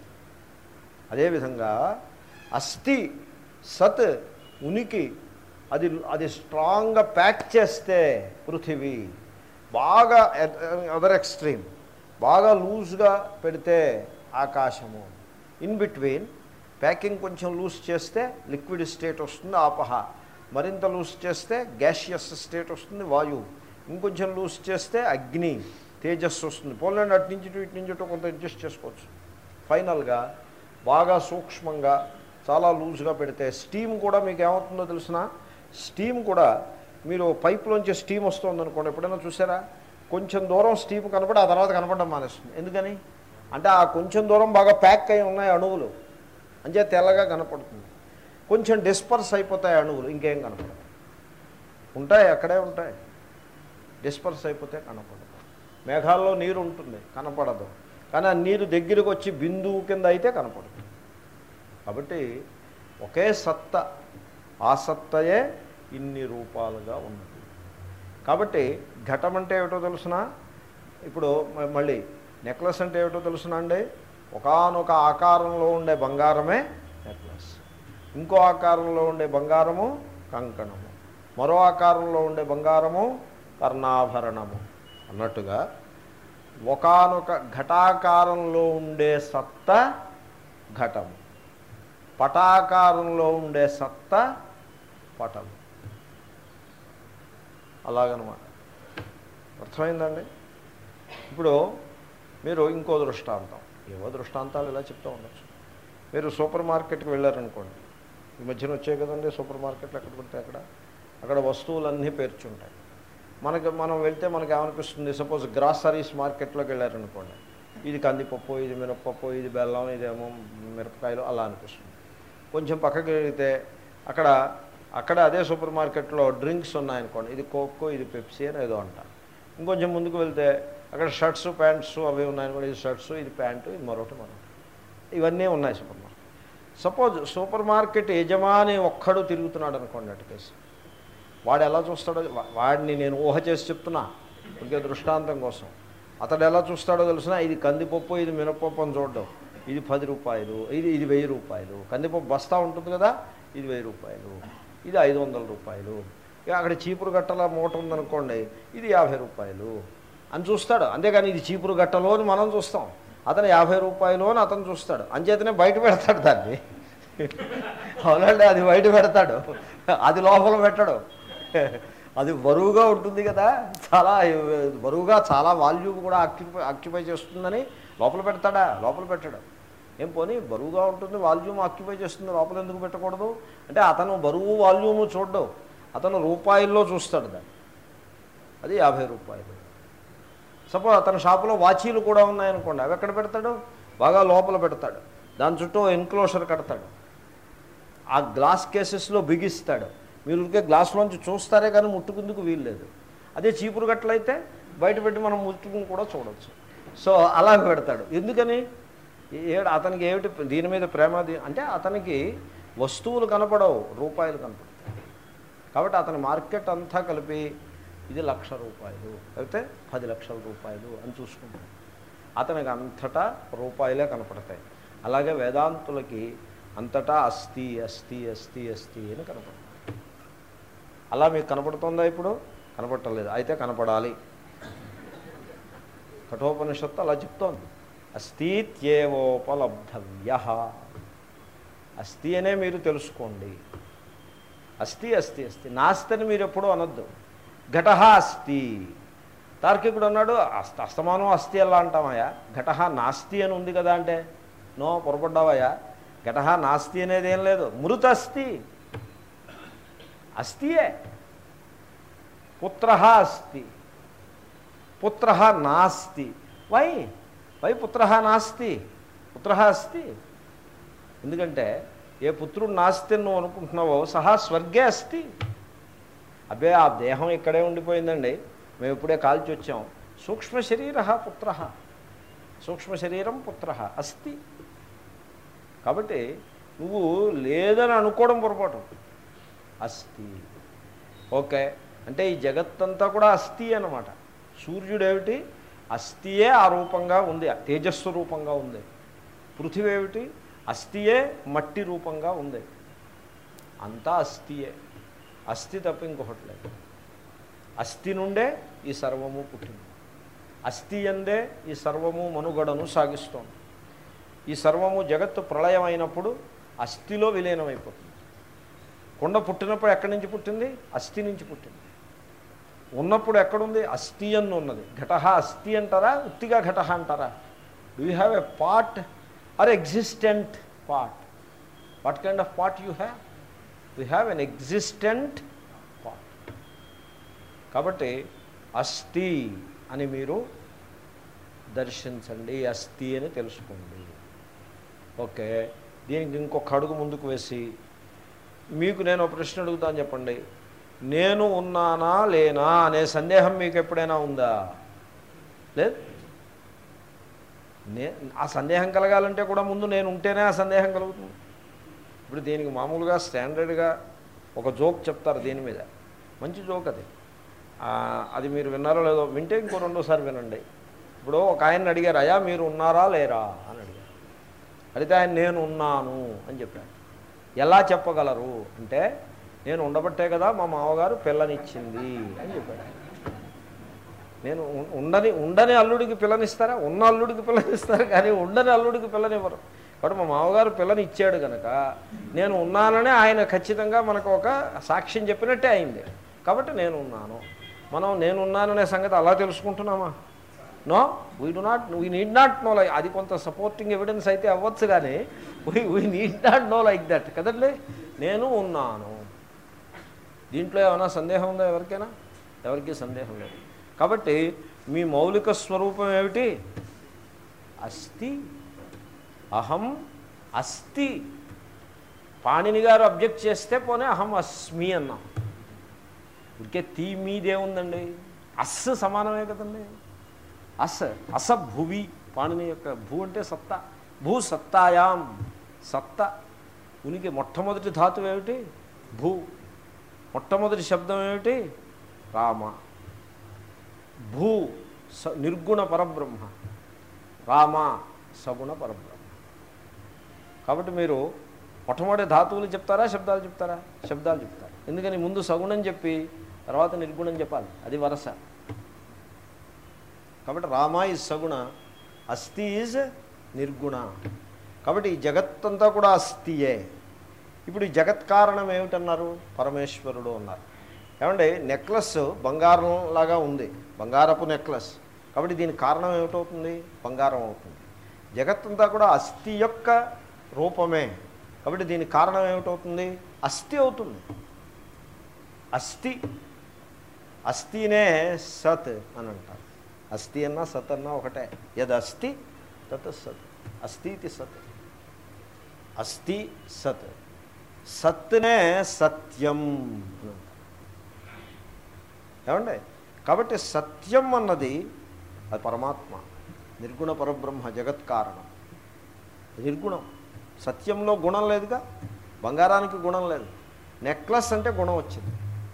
అదేవిధంగా అస్థి సత్ ఉనికి అది అది స్ట్రాంగ్గా ప్యాక్ చేస్తే పృథివీ బాగా అదర్ ఎక్స్ట్రీమ్ బాగా లూజ్గా పెడితే ఆకాశము ఇన్ బిట్వీన్ ప్యాకింగ్ కొంచెం లూజ్ చేస్తే లిక్విడ్ స్టేట్ వస్తుంది ఆపహ మరింత లూజ్ చేస్తే గ్యాషియస్ స్టేట్ వస్తుంది వాయువు ఇంకొంచెం లూజ్ చేస్తే అగ్ని తేజస్సు వస్తుంది పోలండి అటు నుంచి ఇటు, ఇటు నుంచి ఇటు కొంత అడ్జస్ట్ చేసుకోవచ్చు ఫైనల్గా బాగా సూక్ష్మంగా చాలా లూజ్గా పెడితే స్టీమ్ కూడా మీకు ఏమవుతుందో తెలిసిన స్టీమ్ కూడా మీరు పైప్లోంచి స్టీమ్ వస్తుంది అనుకోండి ఎప్పుడైనా చూసారా కొంచెం దూరం స్టీమ్ కనపడి ఆ తర్వాత కనపడడం మానేస్తుంది ఎందుకని అంటే ఆ కొంచెం దూరం బాగా ప్యాక్ అయి ఉన్నాయి అణువులు అంతే తెల్లగా కనపడుతుంది కొంచెం డిస్పర్స్ అయిపోతాయి అణువులు ఇంకేం కనపడదు ఉంటాయి అక్కడే ఉంటాయి డిస్పర్స్ అయిపోతే కనపడదు మేఘాల్లో నీరు ఉంటుంది కనపడదు కానీ ఆ నీరు దగ్గరికి వచ్చి బిందువు కింద అయితే కనపడదు కాబట్టి ఒకే సత్త ఆ సత్తయే ఇన్ని రూపాలుగా ఉన్నది కాబట్టి ఘటం అంటే ఏమిటో తెలుసునా ఇప్పుడు మ- మళ్ళీ నెక్లెస్ అంటే ఏమిటో తెలుసునా అండి ఒకానొక ఆకారంలో ఉండే బంగారమే నెక్లెస్ ఇంకో ఆకారంలో ఉండే బంగారము కంకణము మరో ఆకారంలో ఉండే బంగారము కర్ణాభరణము అన్నట్టుగా ఒకానొక ఘటాకారంలో ఉండే సత్త ఘటము పటాకారంలో ఉండే సత్త పటము అలాగనమాట అర్థమైందండి ఇప్పుడు మీరు ఇంకో దృష్టాంతం ఏవో దృష్టాంతాలు ఇలా చెప్తూ ఉండొచ్చు మీరు సూపర్ మార్కెట్కి వెళ్ళారనుకోండి ఈ మధ్యన వచ్చాయి కదండి సూపర్ మార్కెట్లు ఎక్కడ పడితే అక్కడ అక్కడ వస్తువులన్నీ పేర్చుంటాయి మనకి మనం వెళ్తే మనకి ఏమనిపిస్తుంది సపోజ్ గ్రాసరీస్ మార్కెట్లోకి వెళ్ళారనుకోండి ఇది కందిపప్పు ఇది మినపప్పు ఇది బెల్లం ఇదేమో మిరపకాయలు అలా అనిపిస్తుంది కొంచెం పక్కకి వెళితే అక్కడ అక్కడ అదే సూపర్ మార్కెట్లో డ్రింక్స్ ఉన్నాయనుకోండి ఇది కోకో ఇది పెప్సీ అని ఏదో అంటారు ఇంకొంచెం ముందుకు వెళ్తే అక్కడ షర్ట్స్ ప్యాంట్స్ అవి ఉన్నాయనుకోండి ఇది షర్ట్స్ ఇది ప్యాంటు ఇది మరొకటి మరొకటి ఇవన్నీ ఉన్నాయి supermarket suppose supermarket యజమాని ఒక్కడు తిరుగుతున్నాడు అనుకోండి అటు కేసు వాడు ఎలా చూస్తాడో వా- వాడిని నేను ఊహ చేసి చెప్తున్నా ఇంకే దృష్టాంతం కోసం అతడు ఎలా చూస్తాడో తెలిసిన ఇది కందిపప్పు ఇది మినపప్పు అని చూడడం ఇది పది రూపాయలు ఇది ఇది వెయ్యి రూపాయలు కందిపప్పు బస్తా ఉంటుంది కదా ఇది వెయ్యి రూపాయలు ఇది ఐదు వందల రూపాయలు ఇక అక్కడ చీపురు గట్టల మూట ఉందనుకోండి ఇది యాభై రూపాయలు అని చూస్తాడు అంతేగాని ఇది చీపురు గట్టలో అని మనం చూస్తాం అతను యాభై రూపాయలు అని అతను చూస్తాడు అంచేతనే బయట పెడతాడు దాన్ని అవునండి అది బయట పెడతాడు అది లోపల పెట్టడు అది బరువుగా ఉంటుంది కదా చాలా బరువుగా చాలా వాల్యూమ్ కూడా ఆక్యుపై ఆక్యుపై చేస్తుందని లోపల పెడతాడా లోపల పెట్టడు ఏం పోనీ బరువుగా ఉంటుంది వాల్యూమ్ ఆక్యుపై చేస్తుంది లోపల ఎందుకు పెట్టకూడదు అంటే అతను బరువు వాల్యూము చూడడు అతను రూపాయల్లో చూస్తాడు దాన్ని అది యాభై రూపాయలు సపోజ్ అతని షాపులో వాచీలు కూడా ఉన్నాయనుకోండి అవి ఎక్కడ పెడతాడు బాగా లోపల పెడతాడు దాని చుట్టూ ఎన్క్లోజర్ కడతాడు ఆ గ్లాస్ కేసెస్లో బిగిస్తాడు మీరు ఊరికే గ్లాస్లోంచి చూస్తారే కానీ ముట్టుకుందుకు వీల్లేదు అదే చీపురు గట్లయితే బయట పెట్టి మనం ముట్టుకుని కూడా చూడొచ్చు సో అలా పెడతాడు ఎందుకని ఏ అతనికి ఏమిటి దీని మీద ప్రేమ దీ- అంటే అతనికి వస్తువులు కనపడవు రూపాయలు కనపడతాయి కాబట్టి అతని మార్కెట్ అంతా కలిపి ఇది లక్ష రూపాయలు అయితే పది లక్షల రూపాయలు అని చూసుకుంటాం అతనికి అంతటా రూపాయలే కనపడతాయి అలాగే వేదాంతులకి అంతటా అస్థి అస్థి అస్థి అస్థి అని కనపడతాయి అలా మీకు కనపడుతుందా ఇప్పుడు కనపడటలేదు అయితే కనపడాలి కఠోపనిషత్తు అలా చెప్తోంది అస్థిత్యేవోపలబ్ధవ్య అస్థి అనే మీరు తెలుసుకోండి అస్థి అస్థి అస్థి నాస్తి అని మీరు ఎప్పుడూ అనొద్దు ఘట అస్థి తార్కికుడు అన్నాడు అస్త అస్తమానం అస్థి ఎలా అంటామయ్యా ఘట నాస్తి అని ఉంది కదా అంటే నో పొరపడ్డావయ్యా ఘట నాస్తి అనేది ఏం లేదు మృత అస్థి అస్థియే పుత్ర అస్తి పుత్ర నాస్తి వై వై పుత్ర నాస్తి పుత్ర అస్తి ఎందుకంటే ఏ పుత్రుడు నాస్తి అని నువ్వు అనుకుంటున్నావో సహా స్వర్గే అస్తి అబ్బే ఆ దేహం ఇక్కడే ఉండిపోయిందండి మేము ఇప్పుడే కాల్చి వచ్చాం సూక్ష్మ శరీర పుత్ర సూక్ష్మ శరీరం పుత్ర అస్తి కాబట్టి నువ్వు లేదని అనుకోవడం పొరపాటు అస్థి ఓకే అంటే ఈ జగత్తంతా కూడా అస్థి అన్నమాట సూర్యుడు ఏమిటి అస్థియే ఆ రూపంగా ఉంది తేజస్సు రూపంగా ఉంది పృథివీ ఏమిటి అస్థియే మట్టి రూపంగా ఉంది అంతా అస్థియే అస్థి తప్ప ఇంకొకటి లేదు అస్థి నుండే ఈ సర్వము పుట్టింది అస్థి అందే ఈ సర్వము మనుగడను సాగిస్తోంది ఈ సర్వము జగత్తు ప్రళయం అయినప్పుడు అస్థిలో విలీనమైపోతుంది కుండ పుట్టినప్పుడు ఎక్కడి నుంచి పుట్టింది అస్థి నుంచి పుట్టింది ఉన్నప్పుడు ఎక్కడుంది అస్థి అని ఉన్నది ఘట అస్థి అంటారా ఉత్తిగా ఘట అంటారా do you have a part or existent part what kind of part you have you have an existent part కాబట్టి అస్థి అని మీరు దర్శించండి అస్థి అని తెలుసుకోండి ఓకే దీనికి ఇంకొక అడుగు ముందుకు వేసి మీకు నేను ఒక ప్రశ్న అడుగుతాను చెప్పండి నేను ఉన్నానా లేనా అనే సందేహం మీకు ఎప్పుడైనా ఉందా లేదు నే ఆ సందేహం కలగాలంటే కూడా ముందు నేను ఉంటేనే ఆ సందేహం కలుగుతుంది ఇప్పుడు దీనికి మామూలుగా స్టాండర్డ్గా ఒక జోక్ చెప్తారు దీని మీద మంచి జోక్ అది ఆ, అది మీరు విన్నారో లేదో వింటే ఇంకో రెండోసారి వినండి ఇప్పుడు ఒక ఆయన అడిగారు అయ్యా మీరు ఉన్నారా లేరా అని అడిగారు అడిగితే ఆయన నేను ఉన్నాను అని చెప్పాడు ఎలా చెప్పగలరు అంటే నేను ఉండబట్టే కదా మా మామగారు పిల్లనిచ్చింది అని చెప్పాడు నేను ఉం- ఉండని ఉండని అల్లుడికి పిల్లనిస్తారా ఉన్న అల్లుడికి పిల్లనిస్తారు కానీ ఉండని అల్లుడికి పిల్లనివ్వరు కాబట్టి మా మామగారు పిల్లని ఇచ్చాడు కనుక నేను ఉన్నానని ఆయన ఖచ్చితంగా మనకు ఒక సాక్ష్యం చెప్పినట్టే అయింది కాబట్టి నేను ఉన్నాను మనం నేను ఉన్నాననే సంగతి అలా తెలుసుకుంటున్నామా no we do not we need not know like అది కొంత సపోర్టింగ్ ఎవిడెన్స్ అయితే అవ్వచ్చు కానీ we we need not know like that కదండి నేను ఉన్నాను దీంట్లో ఏమైనా సందేహం ఉందా ఎవరికైనా ఎవరికీ సందేహం లేదు కాబట్టి మీ మౌలిక స్వరూపం ఏమిటి అస్థి అహం అస్థి పాణిని గారు అబ్జెక్ట్ చేస్తే పోనీ అహం అస్మి అన్నాం ఇంకే తీ మీదేముందండి అస్ సమానమే కదండి అస్ అస భువి పాణిని యొక్క భూ అంటే సత్తా భూ సత్తాయాం సత్త ఉనికి మొట్టమొదటి ధాతువు ఏమిటి భూ మొట్టమొదటి శబ్దం ఏమిటి రామ భూ స నిర్గుణ పరబ్రహ్మ రామ సగుణ పరబ్రహ్మ కాబట్టి మీరు మొట్టమొదటి ధాతువులు చెప్తారా శబ్దాలు చెప్తారా శబ్దాలు చెప్తారు ఎందుకని ముందు సగుణం చెప్పి తర్వాత నిర్గుణం చెప్పాలి అది వరస కాబట్టి రామ ఈజ్ సగుణ అస్థి ఈజ్ నిర్గుణ కాబట్టి ఈ జగత్తంతా కూడా అస్థియే ఇప్పుడు ఈ జగత్ కారణం ఏమిటన్నారు పరమేశ్వరుడు అన్నారు ఏమండి నెక్లెస్ బంగారం లాగా ఉంది బంగారపు నెక్లెస్ కాబట్టి దీని కారణం ఏమిటవుతుంది బంగారం అవుతుంది జగత్తంతా కూడా అస్థి యొక్క రూపమే కాబట్టి దీని కారణం ఏమిటవుతుంది అస్థి అవుతుంది అస్థి అస్థినే సత్ అని అంటారు అస్థి అన్నా సత్ అన్నా ఒకటే యద్ అస్థి తత్ సత్ అస్థితి సత్ అస్థి సత్ సత్నే సత్యం అని అంటారు. ఏమండి కాబట్టి సత్యం అన్నది అది పరమాత్మ నిర్గుణ పరబ్రహ్మ జగత్ కారణం నిర్గుణం సత్యంలో గుణం లేదుగా బంగారానికి గుణం లేదు నెక్లెస్ అంటే గుణం వచ్చింది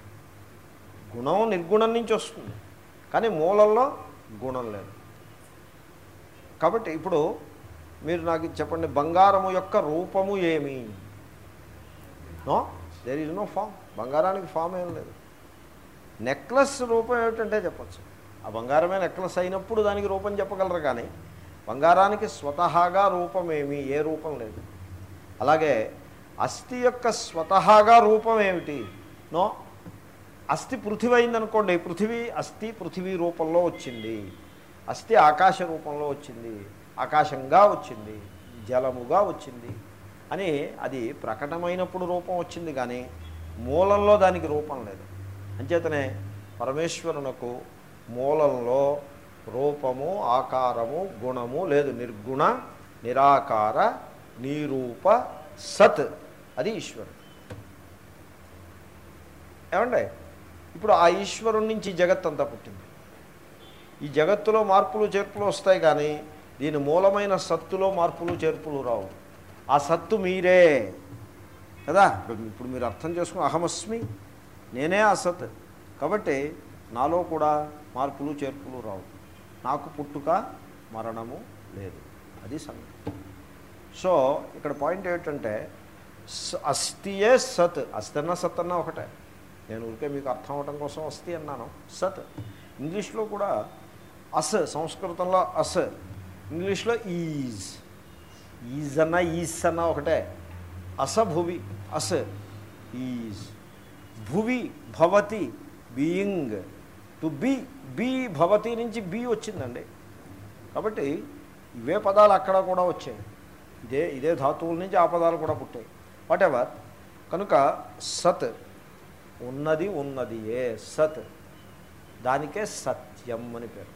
గుణం నిర్గుణం నుంచి వస్తుంది కానీ మూలంలో గుణం లేదు కాబట్టి ఇప్పుడు మీరు నాకు ఇది చెప్పండి బంగారము యొక్క రూపము ఏమి no there is no form బంగారానికి ఫామ్ ఏం లేదు నెక్లెస్ రూపం ఏమిటంటే చెప్పచ్చు ఆ బంగారమే నెక్లెస్ అయినప్పుడు దానికి రూపం చెప్పగలరు కానీ బంగారానికి స్వతహాగా రూపం ఏమి ఏ రూపం లేదు అలాగే అస్థి యొక్క స్వతహాగా రూపం ఏమిటి నో అస్థి పృథివీ అయిందనుకోండి పృథివీ అస్థి పృథివీ రూపంలో వచ్చింది అస్థి ఆకాశ రూపంలో వచ్చింది ఆకాశంగా వచ్చింది జలముగా వచ్చింది అని అది ప్రకటమైనప్పుడు రూపం వచ్చింది కానీ మూలంలో దానికి రూపం లేదు అంచేతనే పరమేశ్వరునకు మూలంలో రూపము ఆకారము గుణము లేదు నిర్గుణ నిరాకార నిరూప సత్ అది ఈశ్వరుడు ఏమండి ఇప్పుడు ఆ ఈశ్వరుడి నుంచి ఈ జగత్తంతా పుట్టింది ఈ జగత్తులో మార్పులు చేర్పులు వస్తాయి కానీ దీని మూలమైన సత్తులో మార్పులు చేర్పులు రావు ఆ సత్తు మీరే కదా ఇప్పుడు ఇప్పుడు మీరు అర్థం చేసుకుని అహమస్మి నేనే ఆ సత్ కాబట్టి నాలో కూడా మార్పులు చేర్పులు రావు నాకు పుట్టుక మరణము లేదు అది సంగతి సో ఇక్కడ పాయింట్ ఏమిటంటే స- అస్థియే సత్ అస్థి అన్నా సత్ అన్నా ఒకటే నేను ఊరికే మీకు అర్థం అవడం కోసం అస్థి అన్నాను సత్ ఇంగ్లీష్లో కూడా అస్ సంస్కృతంలో అస్ ఇంగ్లీష్లో ఈజ్ ఈజ్ అన్నా ఈజ్ అన్నా ఒకటే అస భువి అస్ ఈజ్ భువి భవతి బీయింగ్ టు బీ బీ భవతి నుంచి బీ వచ్చిందండి కాబట్టి ఇవే పదాలు అక్కడ కూడా వచ్చాయి ఇదే ఇదే ధాతువుల నుంచి ఆ పదాలు కూడా పుట్టాయి వాట్ ఎవర్ కనుక సత్ ఉన్నది ఉన్నది ఏ సత్ దానికే సత్యం అని పేరు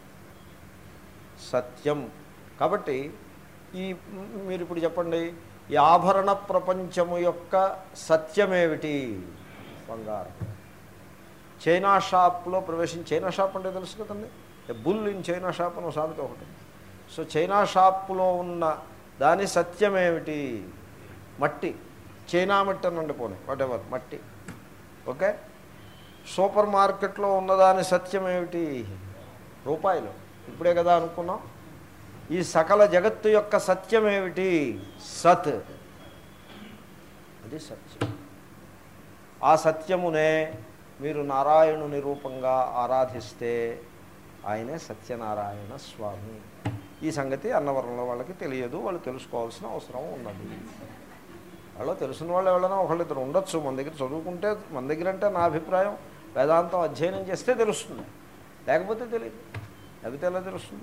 సత్యం కాబట్టి ఈ మీరు ఇప్పుడు చెప్పండి ఈ ఆభరణ ప్రపంచము యొక్క సత్యమేమిటి బంగారం చైనా షాప్లో ప్రవేశించి చైనా షాప్ అంటే తెలుసు కదండి బుల్ ఇన్ చైనా షాప్ అని సామెత ఒకటి సో చైనా షాప్లో ఉన్న దాని సత్యమేమిటి మట్టి చైనా మట్టి అనండి పోనీ వాట్ ఎవర్ మట్టి ఓకే సూపర్ మార్కెట్లో ఉన్నదాని సత్యం ఏమిటి రూపాయలు ఇప్పుడే కదా అనుకున్నాం ఈ సకల జగత్తు యొక్క సత్యం ఏమిటి సత్ అది సత్యం ఆ సత్యమునే మీరు నారాయణుని రూపంగా ఆరాధిస్తే ఆయనే సత్యనారాయణ స్వామి ఈ సంగతి అన్నవరంలో వాళ్ళకి తెలియదు వాళ్ళు తెలుసుకోవాల్సిన అవసరం ఉన్నది వాళ్ళు తెలిసిన వాళ్ళు ఎవరైనా ఒకళ్ళిద్దరు ఉండొచ్చు మన దగ్గర చదువుకుంటే మన దగ్గర అంటే నా అభిప్రాయం వేదాంతం అధ్యయనం చేస్తే తెలుస్తుంది లేకపోతే తెలియదు లేకపోతే ఎలా తెలుస్తుంది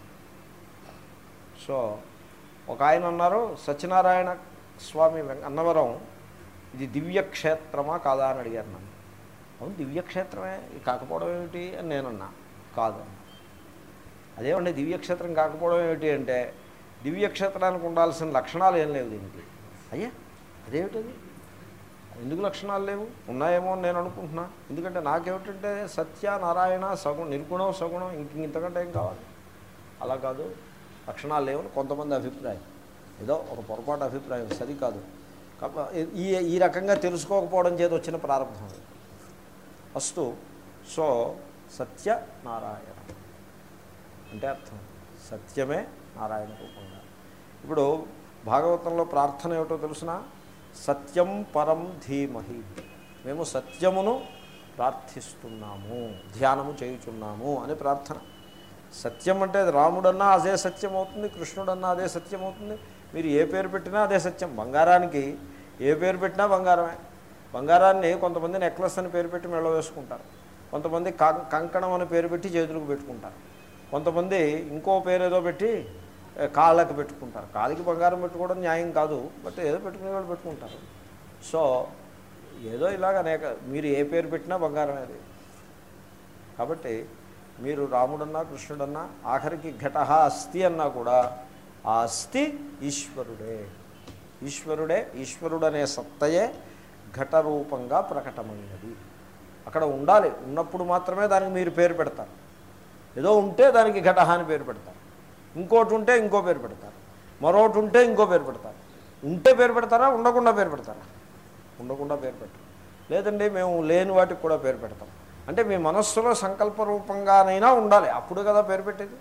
సో ఒక ఆయన అన్నారు సత్యనారాయణ స్వామి వెంక- అన్నవరం ఇది దివ్యక్షేత్రమా కాదా అని అడిగారు నన్ను అవును దివ్యక్షేత్రమే ఇది కాకపోవడం ఏమిటి అని నేనన్నా కాదు అదేమండి దివ్యక్షేత్రం కాకపోవడం ఏమిటి అంటే దివ్యక్షేత్రానికి ఉండాల్సిన లక్షణాలు ఏం లేవు దీనికి అయ్యా అదేమిటది ఎందుకు లక్షణాలు లేవు ఉన్నాయేమో అని నేను అనుకుంటున్నా ఎందుకంటే నాకేమిటంటే సత్య నారాయణ సగుణం నిర్గుణం సగుణం ఇంక ఇంతకంటే ఏం కావాలి అలా కాదు లక్షణాలు లేవని కొంతమంది అభిప్రాయం ఏదో ఒక పొరపాటు అభిప్రాయం సరికాదు కాక- ఈ ఈ రకంగా తెలుసుకోకపోవడం చేత వచ్చిన ప్రారంభం అది. ఫస్ట్ సో సత్య నారాయణ అంటే అర్థం సత్యమే నారాయణ రూపంగా ఇప్పుడు భాగవతంలో ప్రార్థన ఏమిటో తెలుసిన సత్యం పరం ధీమహి మేము సత్యమును ప్రార్థిస్తున్నాము ధ్యానము చేయుచున్నాము అని ప్రార్థన సత్యం అంటే అది రాముడన్నా అదే సత్యం అవుతుంది కృష్ణుడన్నా అదే సత్యం అవుతుంది మీరు ఏ పేరు పెట్టినా అదే సత్యం బంగారానికి ఏ పేరు పెట్టినా బంగారమే బంగారాన్ని కొంతమంది నెక్లెస్ అని పేరు పెట్టి మెళ్ళ వేసుకుంటారు కొంతమంది కం- కంకణం అని పేరు పెట్టి చేతులకు పెట్టుకుంటారు కొంతమంది ఇంకో పేరు ఏదో పెట్టి ఏ, కాళ్ళకి పెట్టుకుంటారు కాలికి బంగారం పెట్టుకోవడం న్యాయం కాదు బట్ ఏదో పెట్టుకునే వాళ్ళు పెట్టుకుంటారు సో ఏదో ఇలాగ అనేక మీరు ఏ పేరు పెట్టినా బంగారం అది కాబట్టి మీరు రాముడన్నా కృష్ణుడన్నా ఆఖరికి ఘట అస్థి అన్నా కూడా ఆ అస్థి ఈశ్వరుడే ఈశ్వరుడే ఈశ్వరుడు అనే సత్తయే ఘట రూపంగా ప్రకటమైనది అక్కడ ఉండాలి ఉన్నప్పుడు మాత్రమే దానికి మీరు పేరు పెడతారు ఏదో ఉంటే దానికి ఘట అని పేరు పెడతారు ఇంకోటి ఉంటే ఇంకో పేరు పెడతారు మరొకటి ఉంటే ఇంకో పేరు పెడతారు ఉంటే పేరు పెడతారా ఉండకుండా పేరు పెడతారా ఉండకుండా పేరు పెట్టరు లేదండి మేము లేని వాటికి కూడా పేరు పెడతాం అంటే మీ మనస్సులో సంకల్ప రూపంగానైనా ఉండాలి అప్పుడు కదా పేరు పెట్టేది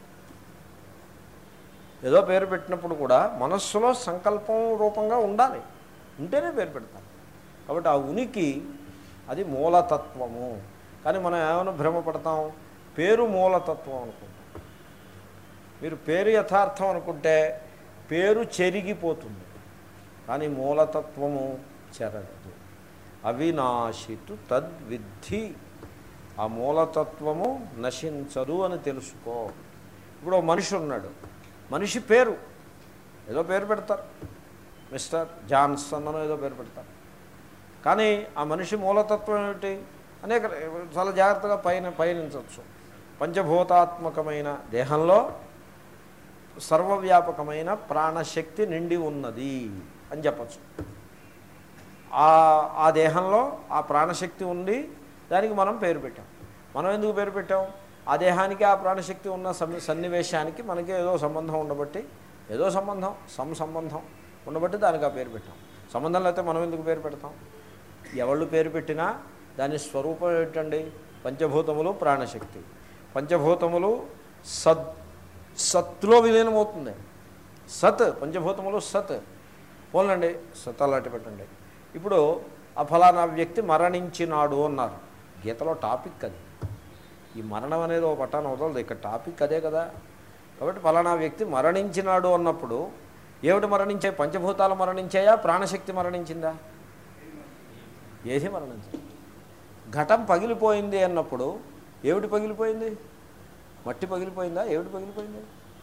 ఏదో పేరు పెట్టినప్పుడు కూడా మనస్సులో సంకల్పం రూపంగా ఉండాలి ఉంటేనే పేరు పెడతారు కాబట్టి ఆ ఉనికి అది మూలతత్వము కానీ మనం ఏమైనా భ్రమపడతాం పేరు మూలతత్వం అనుకుంటాం మీరు పేరు యథార్థం అనుకుంటే పేరు చెరిగిపోతుంది కానీ మూలతత్వము చెరగదు అవినాశితు తద్విద్ధి ఆ మూలతత్వము నశించదు అని తెలుసుకో ఇప్పుడు ఓ మనిషి ఉన్నాడు మనిషి పేరు ఏదో పేరు పెడతారు మిస్టర్ జాన్సన్ అని ఏదో పేరు పెడతారు కానీ ఆ మనిషి మూలతత్వం ఏమిటి అనేక చాలా జాగ్రత్తగా పైన పయనించవచ్చు పంచభూతాత్మకమైన దేహంలో సర్వవ్యాపకమైన ప్రాణశక్తి నిండి ఉన్నది అని చెప్పచ్చు ఆ ఆ దేహంలో ఆ ప్రాణశక్తి ఉండి దానికి మనం పేరు పెట్టాం మనం ఎందుకు పేరు పెట్టాం ఆ దేహానికి ఆ ప్రాణశక్తి ఉన్న సన్ని సన్నివేశానికి మనకి ఏదో సంబంధం ఉండబట్టి ఏదో సంబంధం సమ్ సంబంధం ఉండబట్టి దానికి ఆ పేరు పెట్టాం సంబంధం లేకపోతే మనం ఎందుకు పేరు పెడతాం ఎవళ్ళు పేరు పెట్టినా దాని స్వరూపం ఏంటండి పంచభూతములు ప్రాణశక్తి పంచభూతములు సద్ సత్లో విలీనమవుతుంది సత్ పంచభూతములు సత్ పోలండి సత్ అలాంటి పెట్టండి ఇప్పుడు ఆ ఫలానా వ్యక్తి మరణించినాడు అన్నారు గీతలో టాపిక్ అది ఈ మరణం అనేది ఒక పట్టాన వదలదు ఇక్కడ టాపిక్ అదే కదా కాబట్టి ఫలానా వ్యక్తి మరణించినాడు అన్నప్పుడు ఏమిటి మరణించాయి పంచభూతాలు మరణించాయా ప్రాణశక్తి మరణించిందా ఏది మరణించింది ఘటం పగిలిపోయింది అన్నప్పుడు ఏమిటి పగిలిపోయింది మట్టి పగిలిపోయిందా ఏమిటి పగిలిపోయింది